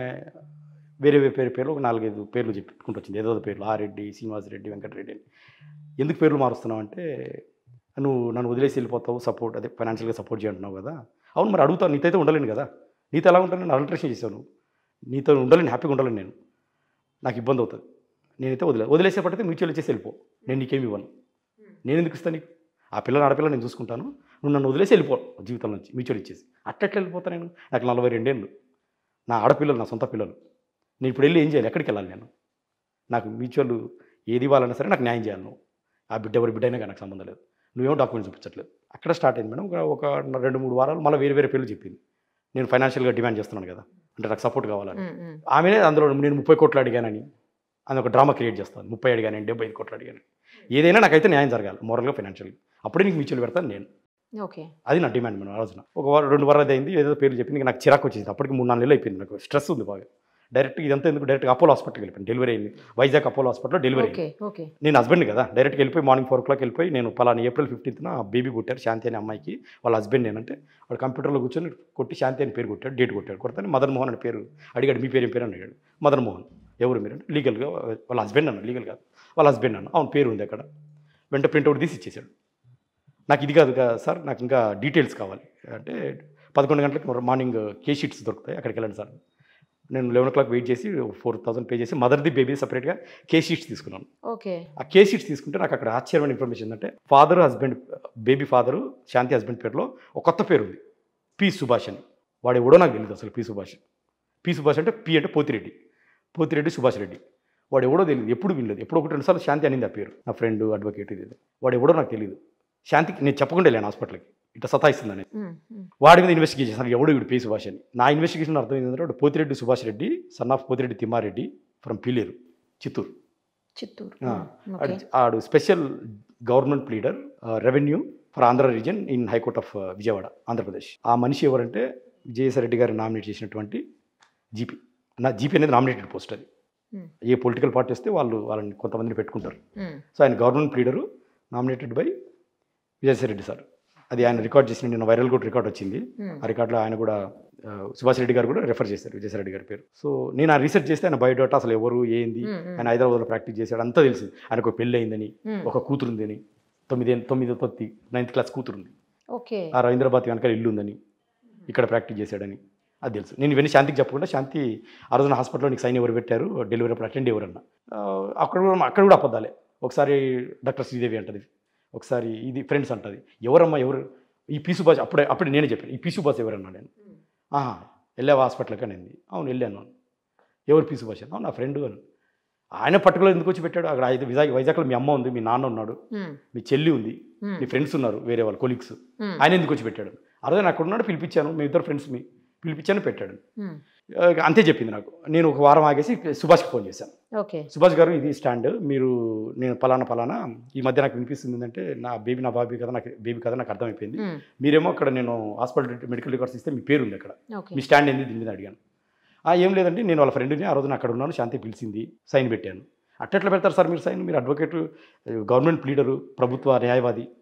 [SPEAKER 3] వేరే వేరే పేరు పేర్లు ఒక నాలుగైదు పేర్లు చెప్పుకుంటూ వచ్చింది ఏదో పేర్లు ఆ రెడ్డి శ్రీనివాస్ రెడ్డి వెంకటరెడ్డి అని ఎందుకు పేర్లు మారుస్తున్నావు అంటే నువ్వు నన్ను వదిలేసి వెళ్ళిపోతావు సపోర్ట్ అదే ఫైనాన్షియల్గా సపోర్ట్ చేయంటున్నావు కదా అవును మరి అడుగుతావు నీతో అయితే ఉండలేను కదా నీతో ఎలా ఉంటాను నేను అల్ట్రేషన్ చేశాను నీతో ఉండలేను హ్యాపీగా ఉండలేను నేను నాకు ఇబ్బంది అవుతుంది నేనైతే వదిలే వదిలేసేపటితే మ్యూచువల్ ఇచ్చేసి వెళ్ళిపో నేను నీకేమి ఇవ్వను నేను ఎందుకు ఇస్తాను నీకు ఆ పిల్లని ఆడపిల్ల నేను చూసుకుంటాను నువ్వు నన్ను వదిలేసి వెళ్ళిపో జీవితం నుంచి మ్యూచువల్ ఇచ్చేసి అట్టెట్లా వెళ్ళిపోతా నేను నాకు నలభై రెండేళ్ళు నా ఆడపిల్లలు నా సొంత పిల్లలు నేను ఇప్పుడు వెళ్ళి ఏం చేయాలి ఎక్కడికి వెళ్ళాలి నేను నాకు మ్యూచువల్ ఏది ఇవ్వాలన్నా సరే నాకు న్యాయం చేయాలి నువ్వు ఆ బిడ్డ ఎవరి బిడ్డ అయినా కానీ నాకు సంబంధం లేదు నువ్వేమో డాక్యుమెంట్ చూపించట్లేదు అక్కడ స్టార్ట్ అయింది మేడం ఒక- ఒక రెండు మూడు వారాలు మళ్ళీ వేరే వేరే పేర్లు చెప్పింది నేను ఫైనాన్షియల్గా డిమాండ్ చేస్తున్నాను కదా అంటే నాకు సపోర్ట్ కావాలని
[SPEAKER 2] ఉమ్, ఉమ్,
[SPEAKER 3] ఆమెనే అందులో నేను ముప్పై కోట్లు అడిగానని అది ఒక డ్రామా క్రియేట్ చేస్తాను ముప్పై అడిగాను డెబ్బై ఐదు కోట్లు అడిగాను ఏదైనా నాకైతే న్యాయం జరగాలి మోరల్గా ఫైనాన్షియల్గా అప్పుడే నీకు మ్యూచువల్ పెడతాను నేను
[SPEAKER 2] ఓకే
[SPEAKER 3] అది నా డిమాండ్ మేడం ఆ రోజున ఒక వారం రెండు వారాలు అయింది ఏదో పేర్లు చెప్పింది ఇంకా నాకు చిరాకు వచ్చేసింది అప్పటికి మూడు నాలుగు నెలలు అయిపోయింది నాకు స్ట్రెస్ ఉంది బాగా డైరెక్ట్ ఇదంతా ఎందుకు డైరెక్ట్ అపోలో హాస్పిటల్కి వెళ్ళిపోయింది డెలివరీ అయింది వైజాగ్ అపోలో హాస్పిటల్లో డెలివరీ అయింది
[SPEAKER 2] ఓకే ఓకే
[SPEAKER 3] నేను హస్బెండ్ కదా డైరెక్ట్గా వెళ్ళిపోయి మార్నింగ్ ఫోర్ ఓ క్లాక్ వెళ్ళిపోయి నేను పలానా ఏప్రిల్ ఫిఫ్టీన్త్న బేబీ కొట్టారు శాంతి అనే అమ్మాయికి వాళ్ళ హస్బెండ్ నేనంటే వాడు కంప్యూటర్లో కూర్చొని కొట్టి శాంతి అని పేరు కొట్టాడు డేట్ కొట్టాడు కొడతాను మదన్ మోహన్ అని పేరు అడిగాడు మీ పేరు ఏం పేరు అని అడిగాడు మదన్ మోహన్ ఎవరు మీరు అంటే లీగల్గా వాళ్ళ హస్బెండ్ అన్న లీగల్ కాదు వాళ్ళ హస్బెండ్ అన్న అవును పేరు ఉంది అక్కడ వెంట ప్రింట్అవుట్ తీసి ఇచ్చేసాడు నాకు ఇది కాదు కదా సార్ నాకు ఇంకా డీటెయిల్స్ కావాలి అంటే పదకొండు గంటలకు మార్నింగ్ కే షీట్స్ దొరుకుతాయి అక్కడికి వెళ్ళండి సార్ నేను లెవెన్ ఓ క్లాక్ వెయిట్ చేసి ఫోర్ థౌసండ్ పే చేసి మదర్ది బేబీ సపరేట్గా కే షీట్స్ తీసుకున్నాను
[SPEAKER 2] ఓకే
[SPEAKER 3] ఆ కే షీట్స్ తీసుకుంటే నాకు అక్కడ ఆశ్చర్యమైన ఇన్ఫర్మేషన్ ఏంటంటే father husband baby father Shanti husband పేరులో ఒక కొత్త పేరు ఉంది పి సుభాష్ అని వాడు ఎవడో నాకు తెలియదు అసలు పి సుభాష్ పి సుభాష్ అంటే పి అంటే పోతిరెడ్డి పోతిరెడ్డి సుభాష్ రెడ్డి వాడు ఎవడో తెలియదు ఎప్పుడు వినలేదు ఎప్పుడు ఒకటి రెండుసార్లు శాంతి అనింది ఆ పేరు నా ఫ్రెండ్ అడ్వకేట్ ఇది ఇది. వాడు ఎవడో నాకు తెలియదు శాంతికి నేను చెప్పకుండా వెళ్ళాను హాస్పిటల్కి ఇట్లా సతాయిస్తుందని
[SPEAKER 2] ఉమ్, ఉమ్,
[SPEAKER 3] వాడి మీద ఇన్వెస్టిగేషన్ చేశాను ఎవడు వీడు పి సుభాష్ అని నా ఇన్వెస్టిగేషన్ అర్థం ఏంటంటే వాడు Pothireddy Subhash Reddy son of Pothireddy Timmareddy from Pileru Chittoor
[SPEAKER 2] Chittoor
[SPEAKER 3] ah,
[SPEAKER 2] um, okay
[SPEAKER 3] ఆడు- ఆడు special government leader revenue for Andhra region in high court of Vijayawada Andhra Pradesh ఆ మనిషి ఎవరంటే విజయసాయి రెడ్డి గారు నామినేట్ చేసినటువంటి జీపీ నా జీపీ అనేది నామినేటెడ్ పోస్ట్ అది
[SPEAKER 2] Hmm.
[SPEAKER 3] ఏ పొలిటికల్ పార్టీ వస్తే వాళ్ళు వాళ్ళని కొంతమందిని పెట్టుకుంటారు
[SPEAKER 2] ఉమ్,
[SPEAKER 3] సో ఆయన government leader nominated by Vijayasai Reddy sir అది ఆయన రికార్డ్ చేసిన నిన్న వైరల్ కూడా రికార్డ్ వచ్చింది
[SPEAKER 2] ఉమ్,
[SPEAKER 3] ఆ రికార్డులో ఆయన కూడా ఆ, సుభాష్ రెడ్డి గారు కూడా రెఫర్ చేశారు విజయసాయి రెడ్డి గారి పేరు సో నేను ఆ రీసెర్చ్ చేస్తే ఆయన బయోడేటా అసలు ఎవరు ఏంది
[SPEAKER 2] ఉమ్, ఉమ్,
[SPEAKER 3] ఆయన హైదరాబాద్లో ప్రాక్టీస్ చేశాడు అంతా తెలిసింది ఆయనకు ఒక పెళ్ళి అయిందని
[SPEAKER 2] ఉమ్,
[SPEAKER 3] ఒక కూతురు ఉందని తొమ్మిది తొమ్మిదో తొత్తి నైన్త్ క్లాస్ కూతురు ఉంది
[SPEAKER 2] ఓకే
[SPEAKER 3] ఆ రవీంద్రబాద్ వెనకాల ఇల్లు ఉందని ఇక్కడ ప్రాక్టీస్ చేశాడని అది తెలుసు నేను ఇవన్నీ శాంతికి చెప్పకుండా శాంతి ఆ రోజున హాస్పిటల్లో నీకు సైన్ ఎవరు పెట్టారు డెలివరీ అప్పుడు అటెండ్ ఎవరన్నా ఆ, అక్కడ కూడా అక్కడ కూడా అబద్ధాలే ఒకసారి డాక్టర్ శ్రీదేవి అంటది ఒకసారి ఇది ఫ్రెండ్స్ అంటది ఎవరమ్మా ఎవరు ఈ పీసు బాస్ అప్పుడే అప్పుడే నేనే చెప్పాను ఈ పీసు బాస్ ఎవరన్నా నేను ఆహా వెళ్ళావా హాస్పిటల్కి అనింది అవును వెళ్ళాను ఎవరు పీసు బాస్ అవును నా ఫ్రెండ్ అని ఆయన పర్టికులర్ ఎందుకు వచ్చి పెట్టాడు అక్కడ అయితే వైజాగ్ వైజాగ్లో మీ అమ్మ ఉంది మీ నాన్న ఉన్నాడు
[SPEAKER 2] ఉమ్,
[SPEAKER 3] మీ చెల్లి ఉంది
[SPEAKER 2] ఉమ్,
[SPEAKER 3] మీ ఫ్రెండ్స్ ఉన్నారు వేరే వాళ్ళు కొలీగ్స్
[SPEAKER 2] ఉమ్,
[SPEAKER 3] ఆయన ఎందుకు వచ్చి పెట్టాడు ఆ రోజు నాకు ఉన్నాడు పిలిపించాను మీ ఇద్దరు ఫ్రెండ్స్ మీ పిలిపించాను పెట్టాడు
[SPEAKER 2] ఉమ్,
[SPEAKER 3] ఆ, అంతే చెప్పింది నాకు నేను ఒక వారం ఆగేసి సుభాష్కి ఫోన్ చేశాను
[SPEAKER 2] ఓకే
[SPEAKER 3] సుభాష్ గారు ఇది స్టాండ్ మీరు నేను పలానా పలానా ఈ మధ్య నాకు వినిపిస్తుంది ఏంటంటే నా బేబీ నా బాబీ కదా నాకు బేబీ కదా నాకు అర్థమైపోయింది
[SPEAKER 2] ఉమ్,
[SPEAKER 3] మీరేమో అక్కడ నేను హాస్పిటల్ మెడికల్ రికార్డ్స్ ఇస్తే మీ పేరు ఉంది అక్కడ
[SPEAKER 2] ఓకే
[SPEAKER 3] మీ స్టాండ్ ఏంది దీని మీద అడిగాను ఆ ఏం లేదండి నేను వాళ్ళ ఫ్రెండ్ని ఆ రోజున అక్కడ ఉన్నాను శాంతి పిలిచింది సైన్ పెట్టాను అట్టెట్లా పెడతారు సార్ మీరు సైన్ మీరు అడ్వకేట్ గవర్నమెంట్ లీడరు ప్రభుత్వ న్యాయవాది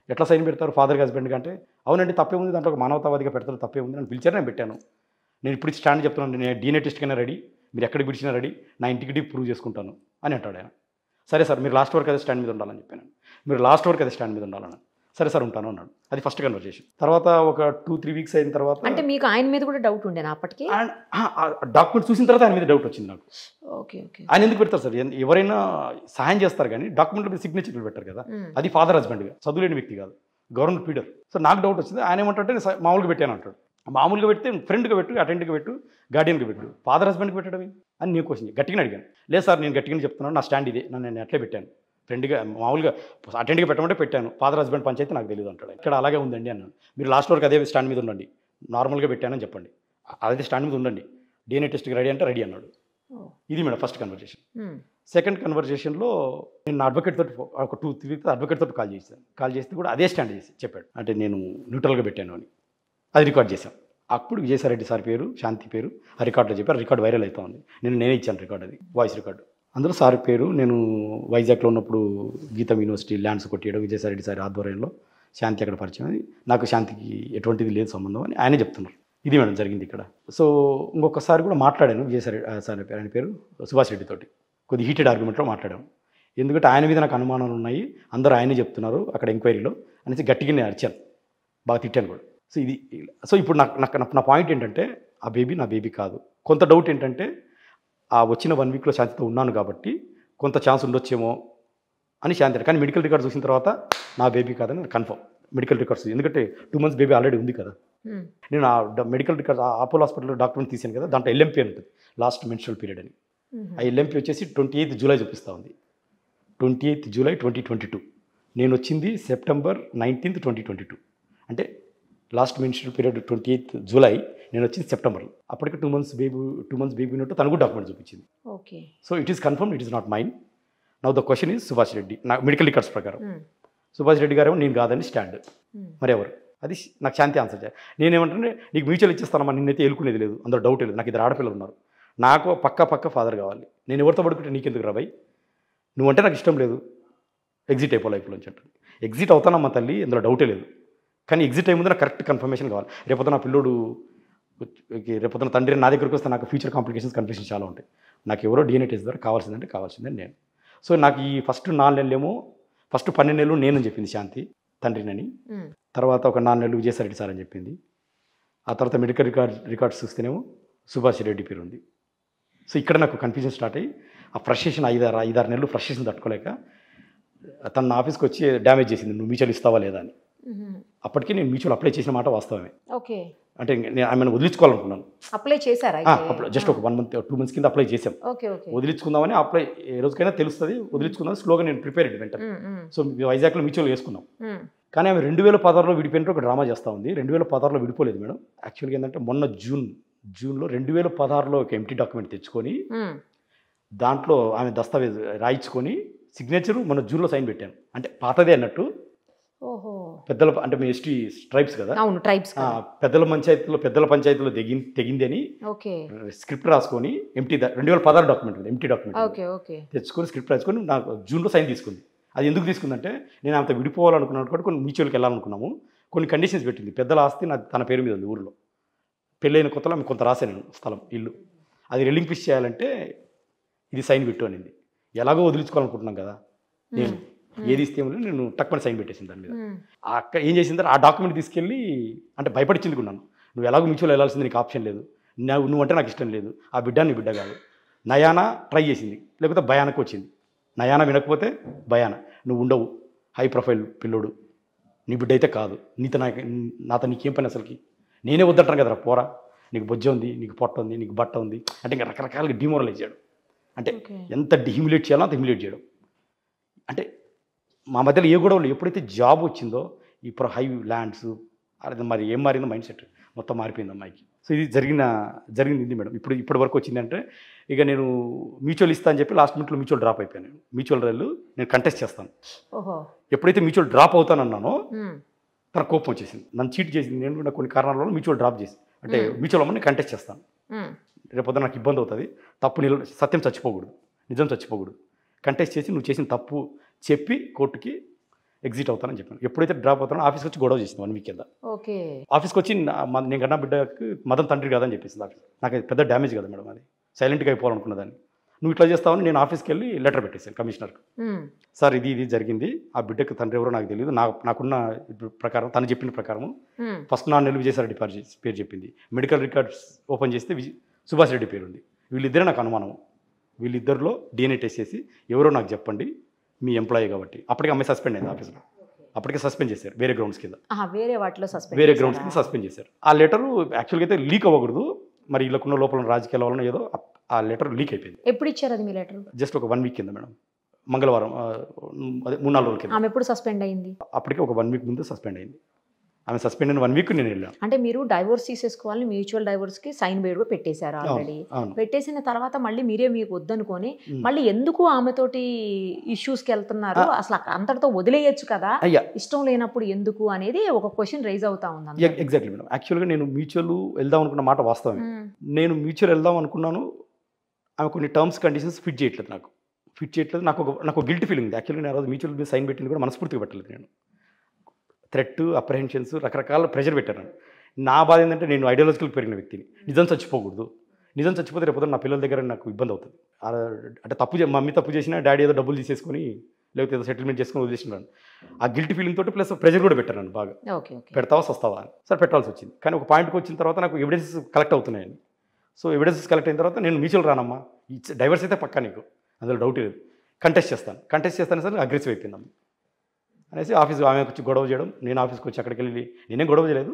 [SPEAKER 3] ఎట్లా సైన్ పెడతారు ఫాదర్ హస్బెండ్ అంటే అవునండి తప్పే ఉంది దాంట్లో ఒక మానవతావాదిగా పెడతారు తప్పే ఉంది అని పిలిచారు నేను పెట్టాను నేను ఇప్పుడు స్టాండ్ చెప్తున్నాను నేను డీఎన్ఏ టెస్ట్కైనా రెడీ మీరు ఎక్కడికి పిలిచినా రెడీ నా ఇంటికి ప్రూవ్ చేసుకుంటాను అని అంటాడు ఆయన సరే సార్ మీరు లాస్ట్ వరకు అదే స్టాండ్ మీద ఉండాలని చెప్పాను మీరు లాస్ట్ వరకు అదే స్టాండ్ మీద ఉండాలని సరే సార్ ఉంటాను అన్నాడు అది ఫస్ట్ కన్వర్జేషన్ తర్వాత ఒక టూ త్రీ వీక్స్ అయిన తర్వాత
[SPEAKER 2] అంటే మీకు ఆయన మీద కూడా డౌట్ ఉండేనా అప్పటికి
[SPEAKER 3] డాక్యుమెంట్ చూసిన తర్వాత ఆయన మీద డౌట్ వచ్చింది నాకు
[SPEAKER 2] ఓకే ఓకే
[SPEAKER 3] ఆయన ఎందుకు పెడతారు సార్ ఎన్- ఎవరైనా సహాయం చేస్తారు కానీ డాక్యుమెంట్ మీద సిగ్నేచర్లు పెట్టారు కదా
[SPEAKER 2] ఉమ్.
[SPEAKER 3] అది ఫాదర్ హస్బెండ్గా చదువులేని వ్యక్తి కాదు గవర్నమెంట్ పీడర్ సో నాకు డౌట్ వచ్చింది ఆయన ఏమంటే నేను స- మామూలుగా పెట్టాను అంటాడు మామూలుగా పెడితే ఫ్రెండ్గా పెట్టు అటెండ్గా పెట్టు గార్డియన్గా పెట్టు ఫాదర్ హస్బెండ్కి పెట్టడం ఏంటి? అని నేను క్వశ్చన్ గట్టిగా అడిగాను లేదు సార్ నేను గట్టిగా చెప్తున్నాను నా స్టాండ్ ఇదే నన్ను నేను అట్లే పెట్టాను ఫ్రెండ్గా మామూలుగా అటెండ్గా పెట్టమంటే పెట్టాను ఫాదర్ హస్బెండ్ పంచాయతీ నాకు తెలియదు అంటాడు ఇక్కడ అలాగే ఉందండి అన్నాను మీరు లాస్ట్ వరకు అదే స్టాండ్ మీద ఉండండి నార్మల్గా పెట్టానని చెప్పండి అదే స్టాండ్ మీద ఉండండి డిఎన్ఏ టెస్ట్కి రెడీ అంటే రెడీ అన్నాడు
[SPEAKER 2] ఓ.
[SPEAKER 3] ఇది madam first conversation
[SPEAKER 2] um.
[SPEAKER 3] Second కన్వర్జేషన్లో నేను నా అడ్వకేట్ తోటి ఫో- ఒక టూ త్రీ వీక్స్ అడ్వకేట్ తోటి కాల్ చేశాను కాల్ చేస్తే కూడా అదే స్టాండ్ చేసి చెప్పాడు అంటే నేను న్యూట్రల్గా పెట్టాను అని అది రికార్డ్ చేశాం అప్పుడు విజయసాయిరెడ్డి సార్ పేరు శాంతి పేరు ఆ రికార్డులో చెప్పారు రికార్డ్ వైరల్ అవుతా ఉంది నేను నేనే ఇచ్చాను రికార్డ్ అది వాయిస్ రికార్డు అందులో సార్ పేరు నేను వైజాగ్లో ఉన్నప్పుడు గీతం యూనివర్సిటీ ల్యాండ్స్ కొట్టేయడం విజయసాయిరెడ్డి సార్ ఆధ్వర్యంలో శాంతి అక్కడ పరిచయం అది నాకు శాంతికి ఎటువంటిది లేదు సంబంధం అని ఆయనే చెప్తున్నారు ఇది మేడం జరిగింది ఇక్కడ సో ఇంకొకసారి కూడా మాట్లాడాను విజయసాయి సార్ ఆయన పేరు సుభాష్ రెడ్డి తోటి కొద్ది హీటెడ్ ఆర్గ్యుమెంట్లో మాట్లాడాము ఎందుకంటే ఆయన మీద నాకు అనుమానాలు ఉన్నాయి అందరూ ఆయనే చెప్తున్నారు అక్కడ ఎంక్వైరీలో అనేసి గట్టిగా నేను అరిచాను బాగా తిట్టాను కూడా సో ఇది సో ఇప్పుడు నాకు నాకు నా పాయింట్ ఏంటంటే ఆ బేబీ నా బేబీ కాదు కొంత డౌట్ ఏంటంటే ఆ వచ్చిన వన్ వీక్లో శాంతితో ఉన్నాను కాబట్టి కొంత ఛాన్స్ ఉండొచ్చేమో అని శాంతి కానీ మెడికల్ రికార్డ్ చూసిన తర్వాత నా బేబీ కాదని కన్ఫర్మ్ మెడికల్ రికార్డ్స్ ఎందుకంటే టూ మంత్స్ బేబీ ఆల్రెడీ ఉంది కదా
[SPEAKER 2] ఉమ్.
[SPEAKER 3] నేను ఆ మెడికల్ రికార్డ్స్ ఆ అపోలో హాస్పిటల్లో డాక్యుమెంట్ తీసాను కదా దాంట్లో ఎల్ఎంపీ అని ఉంటుంది లాస్ట్ మెన్స్ట్రల్ పీరియడ్ అని
[SPEAKER 2] ఉమ్.
[SPEAKER 3] ఆ ఎల్ఎంపీ వచ్చేసి ట్వంటీ ఎయిత్ జూలై చూపిస్తూ ఉంది twenty eighth July twenty twenty two నేను వచ్చింది September nineteenth twenty twenty two అంటే last menstrual period twenty eighth July నేను వచ్చింది సెప్టెంబర్లో అప్పటికి two months baby two months baby ఉన్నట్టు తనకు డాక్యుమెంట్ చూపించింది
[SPEAKER 2] okay
[SPEAKER 3] so it is confirm it is not mine now the question is Subhash Reddy నా medical records ప్రకారం
[SPEAKER 2] ఉమ్.
[SPEAKER 3] సుభాష్ రెడ్డి గారు నేను కాదని స్టాండ్
[SPEAKER 2] ఉమ్.
[SPEAKER 3] మరి ఎవరు అది నాకు శాంతి ఆన్సర్ చేయాలి నేనేమంటే నీకు మ్యూచువల్ ఇచ్చేస్తానమ్మా నిన్నైతే ఎలుకునేది లేదు అందులో డౌట్ లేదు నాకు ఇద్దరు ఆడపిల్లలు ఉన్నారు నాకు పక్క పక్క ఫాదర్ కావాలి నేను ఎవరితో పడుకుంటే నీకెందుకు రాబాయ్ నువ్వంటే నాకు ఇష్టం లేదు ఎగ్జిట్ అయిపో లైఫ్లోంచి అంటాడు ఎగ్జిట్ అవుతానమ్మా తల్లి ఇందులో డౌటే లేదు కానీ ఎగ్జిట్ అయ్యే ముందు నాకు కరెక్ట్ కన్ఫర్మేషన్ కావాలి రేపొద్దు నా పిల్లోడు రేపొద్దున తండ్రి నా దగ్గరికి వస్తే నాకు ఫ్యూచర్ కాంప్లికేషన్స్ కన్ఫ్యూషన్ చాలా ఉంటాయి నాకు ఎవరో డిఎన్ఏ టెస్ట్ ద్వారా కావాల్సిందంటే కావాల్సిందే నేను సో నాకు ఈ ఫస్ట్ నాలుగు నెలలేమో ఫస్ట్ పన్నెండు నెలలు నేనని చెప్పింది శాంతి తండ్రినని
[SPEAKER 2] ఉమ్.
[SPEAKER 3] తర్వాత ఒక నాలుగు నెలలు విజయసాయిరెడ్డి సార్ అని చెప్పింది ఆ తర్వాత మెడికల్ రికార్డ్ రికార్డ్స్ చూస్తేనేమో సుభాష్ రెడ్డి పేరు ఉంది సో ఇక్కడ నాకు కన్ఫ్యూజన్ స్టార్ట్ అయ్యి ఆ ఫ్రస్ట్రేషన్ ఐదారు ఐదారు నెలలు ఫ్రస్ట్రేషన్ తట్టుకోలేక తన నా ఆఫీస్కి వచ్చి డ్యామేజ్ చేసింది నువ్వు మ్యూచువల్ ఇస్తావా లేదా అని
[SPEAKER 2] ఉమ్.
[SPEAKER 3] అప్పటికి నేను మ్యూచువల్ అప్లై చేసిన మాట వాస్తవమే
[SPEAKER 2] ఓకే
[SPEAKER 3] అంటే ఇంక నేను ఆమెను వదిలించుకోవాలనుకున్నాను
[SPEAKER 2] అప్లై చేశారా
[SPEAKER 3] ఆ,
[SPEAKER 2] అయితే?
[SPEAKER 3] అప్లై జస్ట్ ఒక వన్ మంత్ టూ మంత్స్ కింద అప్లై చేసాం
[SPEAKER 2] ఓకే ఓకే
[SPEAKER 3] వదిలించుకుందామని అప్లై ఏ రోజుకైనా తెలుస్తుంది వదిలించుకుందాం స్లోగా నేను ప్రిపేర్ వెంటనే
[SPEAKER 2] ఉమ్. ఉమ్.
[SPEAKER 3] సో వైజాగ్లో మ్యూచువల్ వేసుకున్నాం
[SPEAKER 2] ఉమ్.
[SPEAKER 3] కానీ ఆమె రెండు వేల పదహారులో విడిపోయినట్టు ఒక డ్రామా చేస్తూ ఉంది రెండు వేల పదహారులో విడిపోలేదు మేడం యాక్చువల్గా ఏంటంటే మొన్న జూన్ జూన్లో రెండు వేల పదహారులో ఒక ఎంటీ డాక్యుమెంట్ తెచ్చుకొని
[SPEAKER 2] ఉమ్.
[SPEAKER 3] దాంట్లో ఆమె దస్తావేజ్ రాయించుకొని సిగ్నేచరు మన జూన్లో సైన్ పెట్టాను అంటే పాతదే అన్నట్టు
[SPEAKER 2] ఓహో
[SPEAKER 3] పెద్దల అంటే మీ ఎస్టీ ట్రైబ్స్ కదా
[SPEAKER 2] అవును ట్రైబ్స్
[SPEAKER 3] ఆ, పెద్దల పంచాయతీలో పెద్దల పంచాయతీలో తెగి తెగింది అని
[SPEAKER 2] ఓకే
[SPEAKER 3] స్క్రిప్ట్ రాసుకొని ఎంటీ రెండు వేల పదహారు డాక్యుమెంట్ ఉంది ఎంటీ డాక్యుమెంట్
[SPEAKER 2] ఓకే ఓకే
[SPEAKER 3] తెచ్చుకొని స్క్రిప్ట్ రాసుకొని నాకు జూన్లో సైన్ తీసుకుంది అది ఎందుకు తీసుకుందంటే నేను అంత విడిపోవాలనుకున్నాను కూడా కొన్ని మ్యూచువల్కి వెళ్ళాలనుకున్నాము కొన్ని కండిషన్స్ పెట్టింది పెద్దల ఆస్తి నా తన పేరు మీద ఉంది ఊరిలో పెళ్ళైన కొత్తలో ఆమె కొంత రాశాను నేను స్థలం ఇల్లు అది రిలింక్విష్ చేయాలంటే ఇది సైన్ పెట్టు అనింది ఎలాగో వదిలించుకోవాలనుకుంటున్నాం కదా నేను ఏది ఇస్తే ఏమో నేను టక్కుమని సైన్ పెట్టేసింది దాని మీద
[SPEAKER 2] ఉమ్.
[SPEAKER 3] ఆ అక్క ఏం చేసిందంటే ఆ డాక్యుమెంట్ తీసుకెళ్ళి అంటే భయపడిచింది కొన్నాను నువ్వు ఎలాగో మ్యూచువల్ వెళ్ళాల్సింది నీకు ఆప్షన్ లేదు నువ్వు నువ్వంటే నాకు ఇష్టం లేదు ఆ బిడ్డ నీ బిడ్డ కాదు నయానా ట్రై చేసింది లేకపోతే భయానకు వచ్చింది నయానా వినకపోతే భయాన నువ్వు ఉండవు హై ప్రొఫైల్ పిల్లోడు నీ బిడ్డ అయితే కాదు నీతో నాకు నాతో నీకేం పని అసలుకి నేనే వద్దంటాను కదరా పోరా నీకు బొజ్జ ఉంది నీకు పొట్ట ఉంది నీకు బట్ట ఉంది అంటే ఇంకా రకరకాలుగా డిమోరలైజ్ చేయడం అంటే
[SPEAKER 2] ఓకే
[SPEAKER 3] ఎంత డిహిమిలేట్ చేయాలో అంత హిమిలేట్ చేయడం అంటే మా మధ్యలో ఏ గొడవలు ఎప్పుడైతే జాబ్ వచ్చిందో ఇప్పుడు హై ల్యాండ్స్ అది మరి ఏం మారిందో మైండ్ సెట్ మొత్తం మారిపోయింది అమ్మాయికి సో ఇది జరిగిన జరిగింది ఇది మేడం ఇప్పుడు ఇప్పటి వరకు వచ్చిందంటే ఇక నేను మ్యూచువల్ ఇస్తా అని చెప్పి లాస్ట్ మినిట్లో మ్యూచువల్ డ్రాప్ అయిపోయాను నేను మ్యూచువల్ రైలు నేను కంటెస్ట్ చేస్తాను
[SPEAKER 2] ఓహో
[SPEAKER 3] ఎప్పుడైతే మ్యూచువల్ డ్రాప్ అవుతానన్నానో
[SPEAKER 2] ఉమ్.
[SPEAKER 3] తన కోపం వచ్చేసింది నన్ను చీట్ చేసింది నేను కూడా కొన్ని కారణాల వల్ల మ్యూచువల్ డ్రాప్ చేసి అంటే మ్యూచువల్ అమ్మని కంటెస్ట్ చేస్తాను
[SPEAKER 2] ఉమ్.
[SPEAKER 3] రేపొద్దు నాకు ఇబ్బంది అవుతుంది తప్పు నిల సత్యం చచ్చిపోకూడదు నిజం చచ్చిపోకూడదు కంటెస్ట్ చేసి నువ్వు చేసిన తప్పు చెప్పి కోర్టుకి ఎగ్జిట్ అవుతానని చెప్పాను ఎప్పుడైతే డ్రాప్ అవుతానో ఆఫీస్కి వచ్చి గొడవ చేసింది వన్ వీక్ కింద
[SPEAKER 2] ఓకే
[SPEAKER 3] ఆఫీస్కి వచ్చి నా- మ- నేను కన్నా బిడ్డకి మదన్ తండ్రి కాదని చెప్పేసింది ఆఫీస్ నాకు అది పెద్ద డ్యామేజ్ కదా మేడం అది సైలెంట్గా అయిపోవాలనుకున్న దాన్ని నువ్వు ఇట్లా చేస్తావని నేను ఆఫీస్కి వెళ్ళి లెటర్ పెట్టేశాను కమిషనర్కి
[SPEAKER 2] ఉమ్,
[SPEAKER 3] సార్ ఇది ఇది జరిగింది ఆ బిడ్డకి తండ్రి ఎవరో నాకు తెలియదు నాకు నాకున్న ఇప్పుడు ప్రకారం తను చెప్పిన ప్రకారం
[SPEAKER 2] ఉమ్,
[SPEAKER 3] ఫస్ట్ నా నెల విజయసాయి రెడ్డి పేరు పేరు చెప్పింది మెడికల్ రికార్డ్స్ ఓపెన్ చేస్తే విజయ్ సుభాష్ రెడ్డి పేరు ఉంది వీళ్ళిద్దరే నాకు అనుమానం వీళ్ళిద్దరిలో డిఎన్ఏ టెస్ట్ చేసి ఎవరో నాకు చెప్పండి మీ ఎంప్లాయీ కాబట్టి అప్పటికే అమ్మాయి సస్పెండ్ అయింది ఆఫీస్లో అప్పటికే సస్పెండ్ చేశారు వేరే గ్రౌండ్స్ కింద
[SPEAKER 2] ఆహా, వేరే వాటిలో సస్పెండ్
[SPEAKER 3] వేరే గ్రౌండ్స్ కింద సస్పెండ్ చేశారు ఆ లెటర్ యాక్చువల్గా అయితే లీక్ అవ్వకూడదు మరి వీళ్ళకున్న లోపల ఉన్న రాజకీయాల వలన ఏదో ఆ- ఆ లెటర్ లీక్ అయిపోయింది
[SPEAKER 2] ఎప్పుడు ఇచ్చారు అది మీ లెటర్
[SPEAKER 3] జస్ట్ ఒక వన్ వీక్ కింద మేడం మంగళవారం ఆ, అదే మూడు నాలుగు రోజుల కింద
[SPEAKER 2] ఆమె ఎప్పుడు సస్పెండ్ అయింది
[SPEAKER 3] అప్పటికే ఒక వన్ వీక్ ముందు సస్పెండ్ అయింది ఆమె సస్పెండ్ అయిన వన్ వీక్ నేను వెళ్ళాను
[SPEAKER 2] అంటే మీరు డైవోర్స్ తీసేసుకోవాలని మ్యూచువల్ డైవోర్స్ కి సైన్ వేడు పెట్టేశారు ఆల్రెడీ
[SPEAKER 3] అవును
[SPEAKER 2] పెట్టేసిన తర్వాత మళ్ళీ మీరే మీకు వద్దనుకొని
[SPEAKER 3] ఉమ్.
[SPEAKER 2] మళ్ళీ ఎందుకు ఆమెతోటి ఇష్యూస్కి వెళ్తున్నారు అసలు అంతటితో వదిలేయచ్చు కదా
[SPEAKER 3] అయ్యా
[SPEAKER 2] ఇష్టం లేనప్పుడు ఎందుకు అనేది ఒక క్వశ్చన్ రైజ్ అవుతా ఉంది అందరిలో.
[SPEAKER 3] ఎగ్జాక్ట్లీ మేడం యాక్చువల్గా నేను మ్యూచువల్ వెళ్దాం అనుకున్న మాట వాస్తవమే
[SPEAKER 2] ఉమ్,
[SPEAKER 3] నేను మ్యూచువల్ వెళ్దాం అనుకున్నాను ఆమె కొన్ని టర్మ్స్ కండిషన్స్ ఫిట్ చేయట్లేదు నాకు ఫిట్ చేయట్లేదు నాకు ఒక నాకు గిల్ట్ ఫీలింగ్ యాక్చువల్గా నేను ఆ రోజు మ్యూచువల్ మీద సైన్ పెట్టింది కూడా మనస్ఫూర్తిగా పెట్టలేదు నేను థ్రెట్ అప్రహెన్షన్స్ రకరకాల ప్రెషర్ పెట్టాను నేను. నా బాధ ఏంటంటే నేను ఐడియాలజికల్ పెరిగిన వ్యక్తిని నిజం చచ్చిపోకూడదు నిజం చచ్చిపోతే రేపు పొద్దున్న నా పిల్లల దగ్గర నాకు ఇబ్బంది అవుతుంది ఆ, అంటే తప్పు చే- మమ్మీ తప్పు చేసినా డాడీ ఏదో డబ్బులు తీసేసుకొని లేకపోతే ఏదో సెటిల్మెంట్ చేసుకొని వదిలేసినాను ఆ గిల్ట్ ఫీలింగ్ తోటి ప్లస్ ప్రెషర్ కూడా పెట్టాను నన్ను బాగా
[SPEAKER 2] ఓకే ఓకే
[SPEAKER 3] పెడతావా వస్తావా అని సరే పెట్టాల్సి వచ్చింది కానీ ఒక పాయింట్కి వచ్చిన తర్వాత నాకు ఎవిడెన్సెస్ కలెక్ట్ అవుతున్నాయని సో ఎవిడెన్సెస్ కలెక్ట్ అయిన తర్వాత నేను మ్యూచువల్ రానమ్మా డైవర్స్ అయితే పక్కా నీకు అందులో డౌట్ లేదు కంటెస్ట్ చేస్తాను కంటెస్ట్ చేస్తాను సరే అగ్రెసివ్ అయిపోయిందమ్మ అనేసి ఆఫీస్ ఆమె వచ్చి గొడవ చేయడం నేను ఆఫీస్కి వచ్చి అక్కడికి వెళ్ళి నేనేం గొడవ చేయలేదు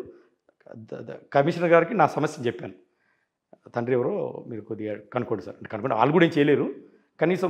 [SPEAKER 3] ద- ద- కమిషనర్ గారికి నా సమస్య చెప్పాను తండ్రి ఎవరో మీరు కొద్దిగా కనుక్కోండి సార్ అంటే కనుక్కోండి వాళ్ళు కూడా ఏం చేయలేరు కనీసం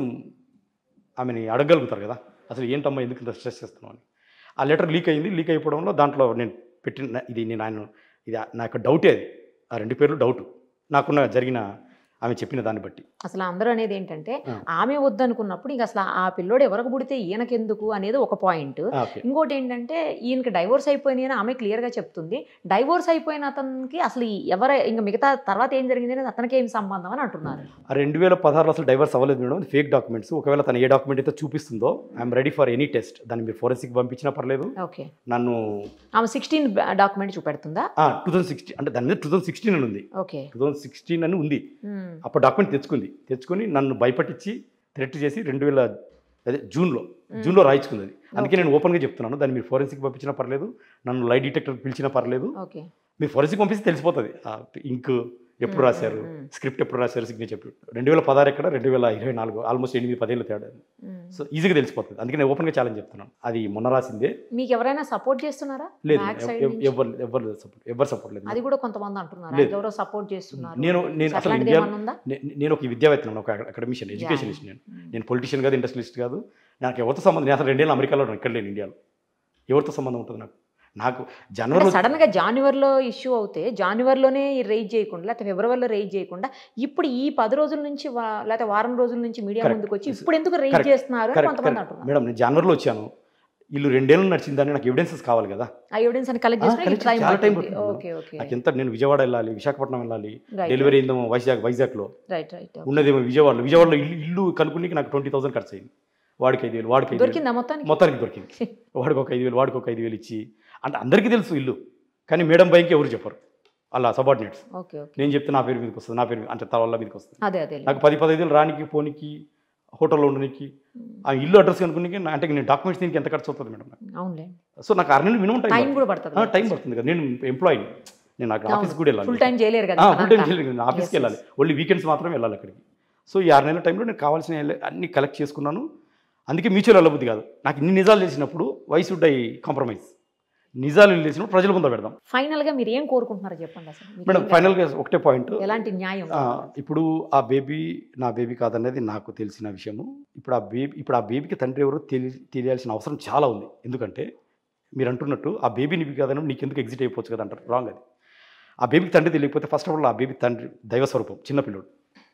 [SPEAKER 3] ఆమెని అడగగలుగుతారు కదా అసలు ఏంటమ్మా ఎందుకు ఇంత స్ట్రెస్ చేస్తున్నావు అని ఆ లెటర్ లీక్ అయింది లీక్ అయిపోవడంలో దాంట్లో నేను పెట్టిన ఇది నేను ఆయన ఇది నా యొక్క డౌటే అది ఆ రెండు పేర్లు డౌట్ నాకున్న జరిగిన ఆమె చెప్పిన దాన్ని బట్టి
[SPEAKER 2] అసలు అందరూ అనేది ఏంటంటే
[SPEAKER 3] ఆ.
[SPEAKER 2] ఆమె వద్దనుకున్నప్పుడు ఇంకా అసలు ఆ పిల్లోడు ఎవరికి పుడితే ఈయనకెందుకు అనేది ఒక పాయింట్
[SPEAKER 3] ఆ, ఓకే
[SPEAKER 2] ఇంకోటి ఏంటంటే ఈయనకి డైవోర్స్ అయిపోయింది అని ఆమె క్లియర్గా చెప్తుంది డైవోర్స్ అయిపోయిన అతనికి అసలు ఈ ఎవరు ఇంకా మిగతా తర్వాత ఏం జరిగింది అనేది అతనికి ఏం సంబంధం అని అంటున్నారు
[SPEAKER 3] ఆ రెండు వేల పదహారులో అసలు డైవర్స్ అవ్వలేదు మేడం ఫేక్ డాక్యుమెంట్స్ ఒకవేళ తను ఏ డాక్యుమెంట్ అయితే చూపిస్తుందో I'm ready for any test దాన్ని మీరు ఫోరెన్సిక్ పంపించినా పర్లేదు
[SPEAKER 2] ఓకే
[SPEAKER 3] నన్ను
[SPEAKER 2] ఆమె సిక్స్టీన్ డాక్యుమెంట్ చూపెడుతుందా
[SPEAKER 3] టూ థౌసండ్ సిక్స్టీన్ అంటే దాని మీద టూ థౌసండ్ సిక్స్టీన్ అని ఉంది
[SPEAKER 2] ఓకే
[SPEAKER 3] టూ థౌసండ్ సిక్స్టీన్ అని ఉంది
[SPEAKER 2] ఉమ్,
[SPEAKER 3] అప్పుడు డాక్యుమెంట్ తెచ్చుకుంది తెచ్చుకొని నన్ను భయపట్టించి థ్రెట్ చేసి రెండు వేల అదే జూన్లో జూన్లో రాయించుకుంది అది అందుకే నేను ఓపెన్గా చెప్తున్నాను దాన్ని మీరు ఫోరెన్సిక్ పంపించినా పర్లేదు నన్ను లై డిటెక్టర్ పిలిచినా పర్లేదు
[SPEAKER 2] ఓకే
[SPEAKER 3] మీరు ఫోరెన్సిక్ పంపిస్తే తెలిసిపోతుంది ఆ ఇంక్ ఎప్పుడు రాశారు స్క్రిప్ట్ ఎప్పుడు రాశారు సిగ్నేచర్ ఎప్పుడు రెండు వేల పదహారు ఎక్కడ రెండు వేల ఇరవై నాలుగు ఆల్మోస్ట్ ఎనిమిది పదేళ్ళు తేడా
[SPEAKER 2] ఉమ్.
[SPEAKER 3] సో ఈజీగా తెలిసిపోతుంది అందుకే నేను ఓపెన్గా ఛాలెంజ్ చెప్తున్నాను అది మొన్న రాసిందే
[SPEAKER 2] మీకు ఎవరైనా సపోర్ట్ చేస్తున్నారా
[SPEAKER 3] లేదు
[SPEAKER 2] Back side
[SPEAKER 3] ఎవ-
[SPEAKER 2] నుంచి?
[SPEAKER 3] ఎవరు ఎవరు సపోర్ట్ ఎవరు సపోర్ట్ లేదు
[SPEAKER 2] అది కూడా కొంతమంది అంటున్నారు
[SPEAKER 3] లేదు.
[SPEAKER 2] ఎవరో సపోర్ట్ చేస్తున్నారు
[SPEAKER 3] నేను నేను అసలు
[SPEAKER 2] అట్లాంటిది
[SPEAKER 3] ఇండియా
[SPEAKER 2] ఏమన్నా ఉందా
[SPEAKER 3] నే- నేను ఒక విద్యావేత్తను ఒక అకాడమిషియన్ ఎడ్యుకేషనిస్ట్ నేను నేను పొలిటీషియన్ కాదు ఇండస్ట్రియలిస్ట్ కాదు నాకు ఎవరితో సంబంధం నేను అసలు రెండేళ్ళు అమెరికాలో ఉన్నాను, ఇక్కడ లేను ఇండియాలో ఎవరితో సంబంధం ఉంటుంది నాకు నాకు జనవరిలో
[SPEAKER 2] సడన్ గా జనవరిలో ఇష్యూ అవుతే జనవరిలోనే రైజ్ చేయకుండా లేకపోతే ఫిబ్రవరిలో రైజ్ చేయకుండా ఇప్పుడు ఈ పది రోజుల నుంచి వా- లేకపోతే వారం రోజుల నుంచి మీడియా
[SPEAKER 3] Correct.
[SPEAKER 2] ముందుకు వచ్చి ఇప్పుడు ఎందుకు రైజ్
[SPEAKER 3] Correct.
[SPEAKER 2] చేస్తున్నారు అని
[SPEAKER 3] కరెక్ట్
[SPEAKER 2] కొంతమంది
[SPEAKER 3] కరెక్ట్
[SPEAKER 2] అంటున్నారు
[SPEAKER 3] మేడం నేను జనవరిలో వచ్చాను వీళ్ళు రెండేళ్ళు నడిచిందని నాకు ఎవిడెన్సెస్ కావాలి కదా
[SPEAKER 2] ఆ ఎవిడెన్స్ అని కలెక్ట్
[SPEAKER 3] ఆ,
[SPEAKER 2] చేసిన
[SPEAKER 3] collect
[SPEAKER 2] టైం
[SPEAKER 3] చాలా time
[SPEAKER 2] పడుతుంది
[SPEAKER 3] పడుతుంది.
[SPEAKER 2] ఓకే ఓకే
[SPEAKER 3] నాకు ఎంత నేను విజయవాడ వెళ్ళాలి విశాఖపట్నం వెళ్ళాలి
[SPEAKER 2] Right.
[SPEAKER 3] డెలివరీ అయిందేమో వైజాగ్ వైజాగ్లో
[SPEAKER 2] రైట్ రైట్
[SPEAKER 3] ఉన్నదేమో విజయవాడలో విజయవాడలో ఇల్లు ఇల్లు కనుక్కునికి నాకు ట్వంటీ థౌసండ్ ఖర్చు అయింది వాడికి ఐదు వేలు వాడికి ఐదు వేలు
[SPEAKER 2] దొరికిందా మొత్తానికి
[SPEAKER 3] మొత్తానికి దొరికింది వాడికి ఒక ఐదు వేలు వాడికి ఒక ఐదు వేలు ఇచ్చి అంటే అందరికీ తెలుసు ఇల్లు కానీ మేడం భయంకి ఎవరు చెప్పరు అలా సబార్డినేట్స్
[SPEAKER 2] ఓకే ఓకే
[SPEAKER 3] నేను చెప్తే నా పేరు మీదకి వస్తుంది నా పేరు మీద- అంటే తల వల్ల మీదకి వస్తుంది
[SPEAKER 2] అదే అదే
[SPEAKER 3] నాకు పది పదహైదు వేలు రానికి పోనీకి హోటల్లో ఉండడానికి ఆ ఇల్లు అడ్రస్ కనుక్కునికి నా- అంటే నేను డాక్యుమెంట్స్ దీనికి ఎంత ఖర్చు అవుతుంది మేడం నాకు
[SPEAKER 2] అవునులే
[SPEAKER 3] సో నాకు ఆరు నెలలు మినిమం
[SPEAKER 2] టైం
[SPEAKER 3] టైం
[SPEAKER 2] కూడా పడుతుంది
[SPEAKER 3] టైం పడుతుంది కదా నేను ఎంప్లాయీని నేను అక్కడ ఆఫీస్కి కూడా వెళ్ళాలి
[SPEAKER 2] ఫుల్ టైం చేయలేరు కదా
[SPEAKER 3] ఫుల్ టైం
[SPEAKER 2] పనంతా.
[SPEAKER 3] చేయలేదు నేను ఆఫీస్కి వెళ్ళాలి ఓన్లీ వీకెండ్స్ మాత్రమే వెళ్ళాలి అక్కడికి సో ఈ ఆరు నెలల టైంలో నేను కావాల్సిన ఎల్ల- అన్ని కలెక్ట్ చేసుకున్నాను అందుకే మ్యూచువల్ వెళ్ళబుద్ధి కాదు నాకు ఇన్ని నిజాలు తెలిసినప్పుడు వయసు వుడ్ ఐ కాంప్రమైజ్ నిజాలు తెలిసినప్పుడు ప్రజల ముందు పెడదాం
[SPEAKER 2] ఫైనల్ గా మీరు ఏం కోరుకుంటున్నారో చెప్పండి అసలు మీకు
[SPEAKER 3] మేడం
[SPEAKER 2] ఏం
[SPEAKER 3] ఫైనల్గా ఒకటే పాయింట్
[SPEAKER 2] కావాలి? ఎలాంటి న్యాయం
[SPEAKER 3] ఆ, ఇప్పుడు ఆ బేబీ నా బేబీ కాదనేది నాకు తెలిసిన విషయము ఇప్పుడు ఆ బేబీ ఇప్పుడు ఆ బేబీకి తండ్రి ఎవరో తెలి తెలియాల్సిన అవసరం చాలా ఉంది ఎందుకంటే మీరు అంటున్నట్టు ఆ బేబీ నీకు కాదని నీకు ఎందుకు ఎగ్జిట్ అయిపోవచ్చు కదా అంటారు రాంగ్ అది ఆ బేబీకి తండ్రి తెలియకపోతే ఫస్ట్ ఆఫ్ ఆల్ ఆ బేబీ తండ్రి దైవ స్వరూపం చిన్నపిల్లడు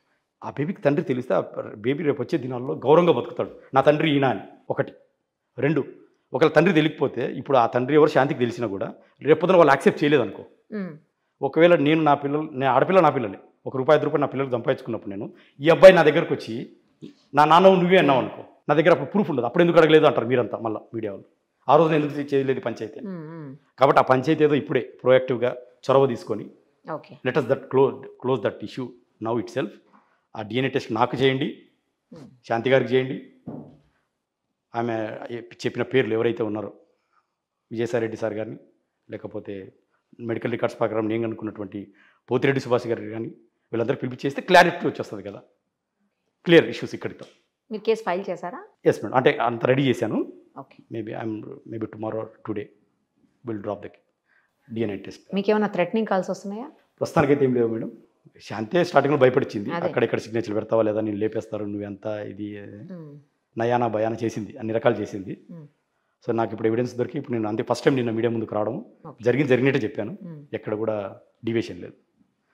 [SPEAKER 3] ఆ బేబీకి తండ్రి తెలిస్తే ఆ బేబీ రేపు వచ్చే దినాల్లో గౌరవంగా బతుకుతాడు నా తండ్రి ఈయన అని ఒకటి రెండు ఒకవేళ తండ్రి తెలియకపోతే ఇప్పుడు ఆ తండ్రి ఎవరు శాంతికి తెలిసినా కూడా రేపొద్దున వాళ్ళు యాక్సెప్ట్ చేయలేదు అనుకో
[SPEAKER 2] ఉమ్,
[SPEAKER 3] ఒకవేళ నేను నా పిల్లలు నేను ఆడపిల్ల నా పిల్లలే ఒక రూపాయి ఐదు రూపాయలు నా పిల్లలు సంపాదించుకున్నప్పుడు నేను ఈ అబ్బాయి నా దగ్గరకు వచ్చి నా నాన్న నువ్వే అన్నావు అనుకో నా దగ్గర అప్పుడు ప్రూఫ్ ఉండదు అప్పుడు ఎందుకు అడగలేదు అంటారు మీరంతా మళ్ళీ మీడియా వాళ్ళు ఆ రోజున ఎందుకు చేయలేదు పంచాయతీ అని.
[SPEAKER 2] ఉమ్, ఉమ్.
[SPEAKER 3] కాబట్టి ఆ పంచాయతీ ఏదో ఇప్పుడే ప్రొయాక్టివ్గా చొరవ తీసుకొని
[SPEAKER 2] okay
[SPEAKER 3] let us that close close that issue now itself ఆ డిఎన్ఏ టెస్ట్ నాకు చేయండి
[SPEAKER 2] Hmm.
[SPEAKER 3] శాంతి గారికి చేయండి ఆమె చెప్పిన పేర్లు ఎవరైతే ఉన్నారో విజయసాయి రెడ్డి సార్ గారిని లేకపోతే మెడికల్ రికార్డ్స్ ప్రకారం నేను అనుకున్నటువంటి పోతిరెడ్డి సుభాష్ గారి కానీ వీళ్ళందరూ పిలిపించేస్తే క్లారిటీ వచ్చేస్తుంది కదా క్లియర్ ఇష్యూస్ ఇక్కడితో
[SPEAKER 2] మీరు కేసు ఫైల్ చేశారా
[SPEAKER 3] ఎస్ మేడం అంటే అంత రెడీ చేశాను
[SPEAKER 2] okay
[SPEAKER 3] maybe I'm maybe tomorrow today will drop the DNA test
[SPEAKER 2] మీకు ఏమైనా థ్రెటనింగ్ కాల్స్ వస్తున్నాయా
[SPEAKER 3] ప్రస్తుతానికైతే ఏం లేవు మేడం శాంతే స్టార్టింగ్లో భయపడిచ్చింది
[SPEAKER 2] అదే.
[SPEAKER 3] అక్కడెక్కడ సిగ్నేచర్ పెడతావా లేదా నేను లేపేస్తారు నువ్వెంత ఇది
[SPEAKER 2] ఉమ్,
[SPEAKER 3] నయానా భయానా చేసింది అన్ని రకాలు చేసింది
[SPEAKER 2] ఉమ్,
[SPEAKER 3] సో నాకు ఇప్పుడు ఎవిడెన్స్ దొరికి ఇప్పుడు నేను అంతే ఫస్ట్ టైం నిన్న మీడియా ముందుకు రావడం
[SPEAKER 2] Okay.
[SPEAKER 3] జరిగింది జరిగినట్టే చెప్పాను
[SPEAKER 2] ఉమ్.
[SPEAKER 3] ఎక్కడ కూడా డివేషన్ లేదు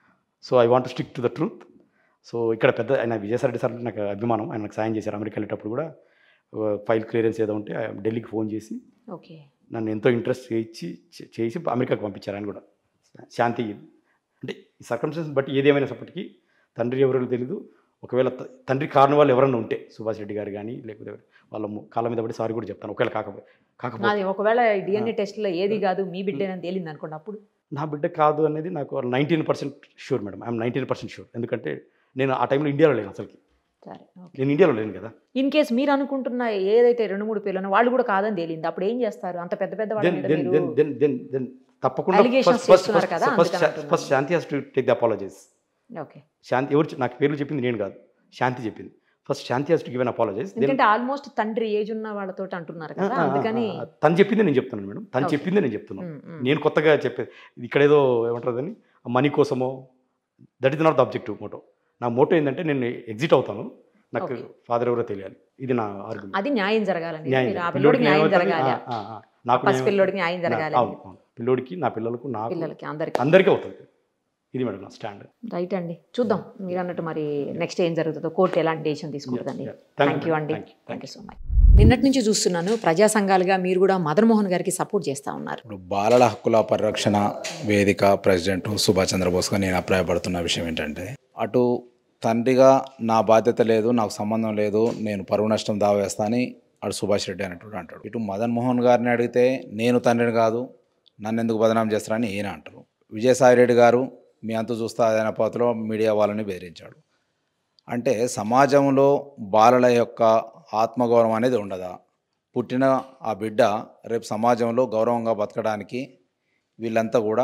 [SPEAKER 3] so I want stick to the truth so ఇక్కడ పెద్ద ఆయన విజయసాయి సార్ అంటే నాకు అభిమానం ఆయన నాకు సాయం చేశారు అమెరికా వెళ్ళేటప్పుడు కూడా ఫైల్ క్లియరెన్స్ ఏదో ఉంటే ఆయన ఢిల్లీకి ఫోన్ చేసి
[SPEAKER 2] ఓకే
[SPEAKER 3] నన్ను ఎంతో ఇంట్రెస్ట్ చేయించి చే- చేసి అమెరికాకు పంపించారు ఆయన కూడా శాంతి అంటే ఈ సర్కమ్స్టెన్స్ బట్టి ఏదేమైనప్పటికీ తండ్రి ఎవరో తెలీదు ఒకవేళ త- తండ్రి కారణం వాళ్ళు ఎవరన్నా ఉంటే సుభాష్ రెడ్డి గారు కానీ లేకపోతే వాళ్ళ ము- కాళ్ళ మీద పడి సారీ కూడా చెప్తాను ఒకవేళ కాకపోతే కాకపోతే
[SPEAKER 2] నాది ఒకవేళ డిఎన్ఏ టెస్ట్లో ఏది కాదు మీ బిడ్డేనని తేలింది అనుకోండి అప్పుడు
[SPEAKER 3] నా బిడ్డ కాదు అనేది నాకు nineteen percent sure madam I'm nineteen percent sure ఎందుకంటే నేను ఆ టైంలో ఇండియాలో లేను అసలుకి
[SPEAKER 2] సరే ఓకే
[SPEAKER 3] నేను ఇండియాలో లేను కదా
[SPEAKER 2] ఇన్ కేస్ మీరు అనుకుంటున్న ఏదైతే రెండు మూడు పేర్లు వాళ్ళు కూడా కాదని తేలింది అప్పుడు ఏం చేస్తారు అంత పెద్ద పెద్ద వాళ్ళ
[SPEAKER 3] దెన్
[SPEAKER 2] మీద
[SPEAKER 3] దెన్
[SPEAKER 2] మీరు
[SPEAKER 3] దెన్ దెన్ దెన్ దెన్ తప్పకుండా
[SPEAKER 2] Allegations చేస్తున్నారు కదా, అందుకని
[SPEAKER 3] ఫస్ట్
[SPEAKER 2] అంటున్నాను.
[SPEAKER 3] First Shanti has to take the apologies
[SPEAKER 2] okay
[SPEAKER 3] Shanti ఎవరు చె- నాకు పేర్లు చెప్పింది నేను కాదు శాంతి చెప్పింది first Shanti has to given apologize
[SPEAKER 2] ఎందుకంటే ఆల్మోస్ట్ తండ్రి ఏజ్ ఉన్న వాళ్ళతో అంటున్నారు కదా అందుకని
[SPEAKER 3] తను చెప్పింది నేను చెప్తున్నాను మేడం తను
[SPEAKER 2] Okay.
[SPEAKER 3] చెప్పింది నేను చెప్తున్నాను
[SPEAKER 2] ఉమ్, ఉమ్.
[SPEAKER 3] నేను కొత్తగా చెప్పేది ఇక్కడేదో ఏమంటారు అని మనీ కోసమో that is not the objective motto నా మోటో ఏంటంటే నేను ఎగ్జిట్ అవుతాను నాకు
[SPEAKER 2] Okay.
[SPEAKER 3] ఫాదర్ ఎవరో తెలియాలి ఇది నా ఆర్గ్యుమెంట్
[SPEAKER 2] అది న్యాయం జరగాలండి
[SPEAKER 3] న్యాయం
[SPEAKER 2] మీరు ఆ
[SPEAKER 3] జరగాలి.
[SPEAKER 2] పిల్లోడికి న్యాయం
[SPEAKER 3] అవుతుంది.
[SPEAKER 2] జరగాలి
[SPEAKER 3] ఆ, ఆ, ఆ. నాకు
[SPEAKER 2] పసి
[SPEAKER 3] న్యాయం-
[SPEAKER 2] పిల్లోడికి న్యాయం జరగాలి
[SPEAKER 3] అవును, అవును. పిల్లోడికి నా పిల్లలకు నాకు
[SPEAKER 2] పిల్లలకి అందరికి
[SPEAKER 3] అందరికీ అవుతుంది ఇది మేడం నా స్టాండ్
[SPEAKER 2] రైట్ అండి చూద్దాం మీరు అన్నట్టు మరి నెక్స్ట్ ఏం జరుగుతుందో కోర్టు ఎలాంటి డెసిషన్ తీసుకుంటుందండి
[SPEAKER 3] Yeah, yeah. Thank
[SPEAKER 2] thank
[SPEAKER 3] you,
[SPEAKER 2] you అండి
[SPEAKER 3] thank you,
[SPEAKER 2] thank you so much నిన్నటి నుంచి చూస్తున్నాను ప్రజా సంఘాలుగా మీరు కూడా మదన్ మోహన్ గారికి సపోర్ట్ చేస్తా ఉన్నారు
[SPEAKER 4] ఇప్పుడు బాలల హక్కుల పరిరక్షణ వేదిక ప్రెసిడెంట్ సుభాష్ చంద్రబోస్గా నేను అభిప్రాయపడుతున్న విషయం ఏంటంటే అటు తండ్రిగా నా బాధ్యత లేదు నాకు సంబంధం లేదు నేను పరువు నష్టం దావా వేస్తా అని అటు సుభాష్ రెడ్డి అనేటువంటి అంటాడు ఇటు మదన్ మోహన్ గారిని అడిగితే నేను తండ్రిని కాదు నన్ను ఎందుకు బదనాం చేస్తారని ఈయన అంటారు విజయసాయి రెడ్డి గారు మీ అంతు చూస్తా అదైన పోతలో మీడియా వాళ్ళని బెదిరించాడు అంటే సమాజంలో బాలల యొక్క ఆత్మగౌరవం అనేది ఉండదా పుట్టిన ఆ బిడ్డ రేపు సమాజంలో గౌరవంగా బతకడానికి వీళ్ళంతా కూడా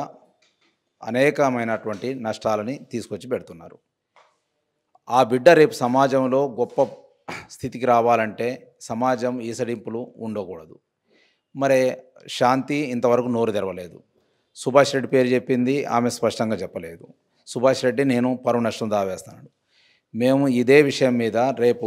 [SPEAKER 4] అనేకమైనటువంటి నష్టాలని తీసుకొచ్చి పెడుతున్నారు ఆ బిడ్డ రేపు సమాజంలో గొప్ప స్థితికి రావాలంటే సమాజం ఈసడింపులు ఉండకూడదు మరి శాంతి ఇంతవరకు నోరు తెరవలేదు సుభాష్ రెడ్డి పేరు చెప్పింది ఆమె స్పష్టంగా చెప్పలేదు సుభాష్ రెడ్డి నేను పరువు నష్టం దావేస్తాను మేము ఇదే విషయం మీద రేపు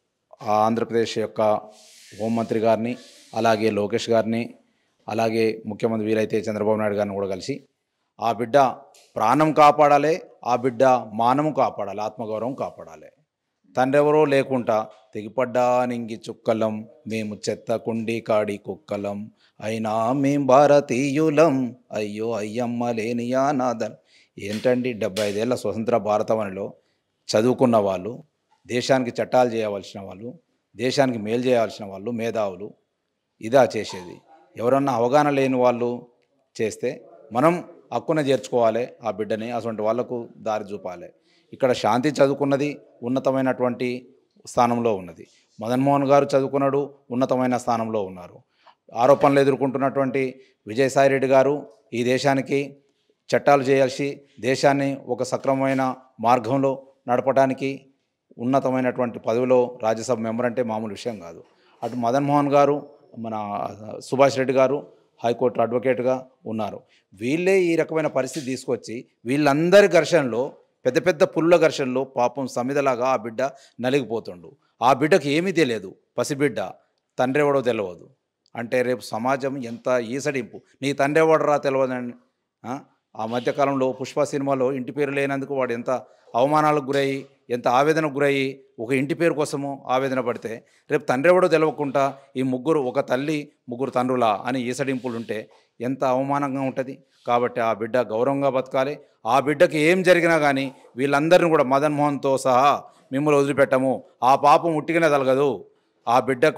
[SPEAKER 4] ఆ ఆంధ్రప్రదేశ్ యొక్క హోంమంత్రి గారిని అలాగే లోకేష్ గారిని అలాగే ముఖ్యమంత్రి వీలైతే చంద్రబాబు నాయుడు గారిని కూడా కలిసి ఆ బిడ్డ ప్రాణం కాపాడాలి ఆ బిడ్డ మానము కాపాడాలి ఆత్మగౌరవం కాపాడాలి తండ్రి ఎవరో లేకుండా తెగిపడ్డా నింగి చుక్కలం మేము చెత్త కుండి కాడి కుక్కలం అయినా మేం భారతీయులం అయ్యో అయ్యమ్మ లేనియా నాదన్ ఏంటండి డెబ్బై ఐదేళ్ల స్వతంత్ర భారతవనిలో చదువుకున్న వాళ్ళు దేశానికి చట్టాలు చేయవలసిన వాళ్ళు దేశానికి మేలు చేయాల్సిన వాళ్ళు మేధావులు ఇదా చేసేది ఎవరన్నా అవగాహన లేని వాళ్ళు చేస్తే మనం హక్కున చేర్చుకోవాలి ఆ బిడ్డని అటువంటి వాళ్ళకు దారి చూపాలి ఇక్కడ శాంతి చదువుకున్నది ఉన్నతమైనటువంటి స్థానంలో ఉన్నది మదన్మోహన్ గారు చదువుకున్నాడు ఉన్నతమైన స్థానంలో ఉన్నారు ఆరోపణలు ఎదుర్కొంటున్నటువంటి విజయసాయిరెడ్డి గారు ఈ దేశానికి చట్టాలు చేయాల్సి దేశాన్ని ఒక సక్రమమైన మార్గంలో నడపడానికి ఉన్నతమైనటువంటి పదవిలో రాజ్యసభ మెంబర్ అంటే మామూలు విషయం కాదు అటు మదన్ మోహన్ గారు మన సుభాష్ రెడ్డి గారు హైకోర్టు అడ్వకేట్గా ఉన్నారు వీళ్ళే ఈ రకమైన పరిస్థితి తీసుకొచ్చి వీళ్ళందరి ఘర్షణలో పెద్ద పెద్ద పుల్ల ఘర్షణలో పాపం సమిదలాగా ఆ బిడ్డ నలిగిపోతుండు ఆ బిడ్డకు ఏమీ తెలియదు పసిబిడ్డ తండ్రి ఎవడో తెలియదు అంటే రేపు సమాజం ఎంత ఈసడింపు నీ తండ్రి ఎవడరా తెలియదని ఆ? ఆ మధ్యకాలంలో పుష్ప సినిమాలో ఇంటి పేరు లేనందుకు వాడు ఎంత అవమానాలకు గురయ్యి ఎంత ఆవేదనకు గురయ్యి ఒక ఇంటి పేరు కోసము ఆవేదన పడితే రేపు తండ్రి ఎవడో తెలవకుండా ఈ ముగ్గురు ఒక తల్లి ముగ్గురు తండ్రులా అని ఈసడింపులు ఉంటే ఎంత అవమానంగా ఉంటుంది కాబట్టి ఆ బిడ్డ గౌరవంగా బతకాలి ఆ బిడ్డకి ఏం జరిగినా కానీ వీళ్ళందరిని కూడా మదన్ మోహన్తో సహా మిమ్మల్ని వదిలిపెట్టము ఆ పాపం ఉట్టిగానే తలగదు ఆ బిడ్డకు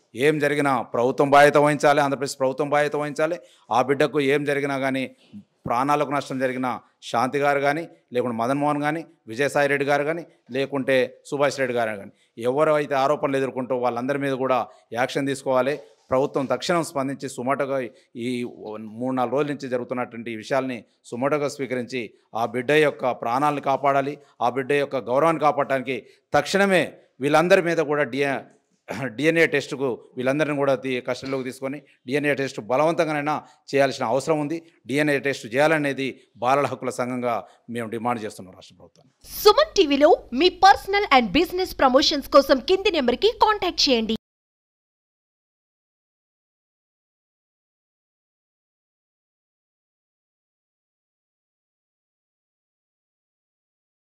[SPEAKER 4] ఏం జరిగినా ప్రభుత్వం బాధ్యత వహించాలి ఆంధ్రప్రదేశ్ ప్రభుత్వం బాధ్యత వహించాలి ఆ బిడ్డకు ఏం జరిగినా కానీ ప్రాణాలకు నష్టం జరిగిన శాంతి గారు కానీ లేకుంటే మదన్ మోహన్ కానీ విజయసాయి రెడ్డి గారు కానీ లేకుంటే సుభాష్ రెడ్డి గారు కానీ ఎవరు అయితే ఆరోపణలు ఎదుర్కొంటూ వాళ్ళందరి మీద కూడా యాక్షన్ తీసుకోవాలి ప్రభుత్వం తక్షణం స్పందించి సుమటగా ఈ మూడు నాలుగు రోజుల నుంచి జరుగుతున్నటువంటి ఈ విషయాల్ని సుమటగా స్వీకరించి ఆ బిడ్డ యొక్క ప్రాణాలను కాపాడాలి ఆ బిడ్డ యొక్క గౌరవాన్ని కాపాడటానికి తక్షణమే వీళ్ళందరి మీద కూడా డిఎ డిఎన్ఏ టెస్టుకు వీళ్ళందరిని కూడా తీ కస్టడీలోకి తీసుకొని డిఎన్ఏ టెస్ట్ బలవంతంగానైనా చేయాల్సిన అవసరం ఉంది డిఎన్ఏ టెస్ట్ చేయాలనేది బాలల హక్కుల సంఘంగా మేము డిమాండ్ చేస్తున్నాం రాష్ట్ర ప్రభుత్వాన్ని
[SPEAKER 1] సుమన్ టీవీలో మీ పర్సనల్ అండ్ బిజినెస్ ప్రమోషన్స్ కోసం కింది నెంబర్కి కాంటాక్ట్ చేయండి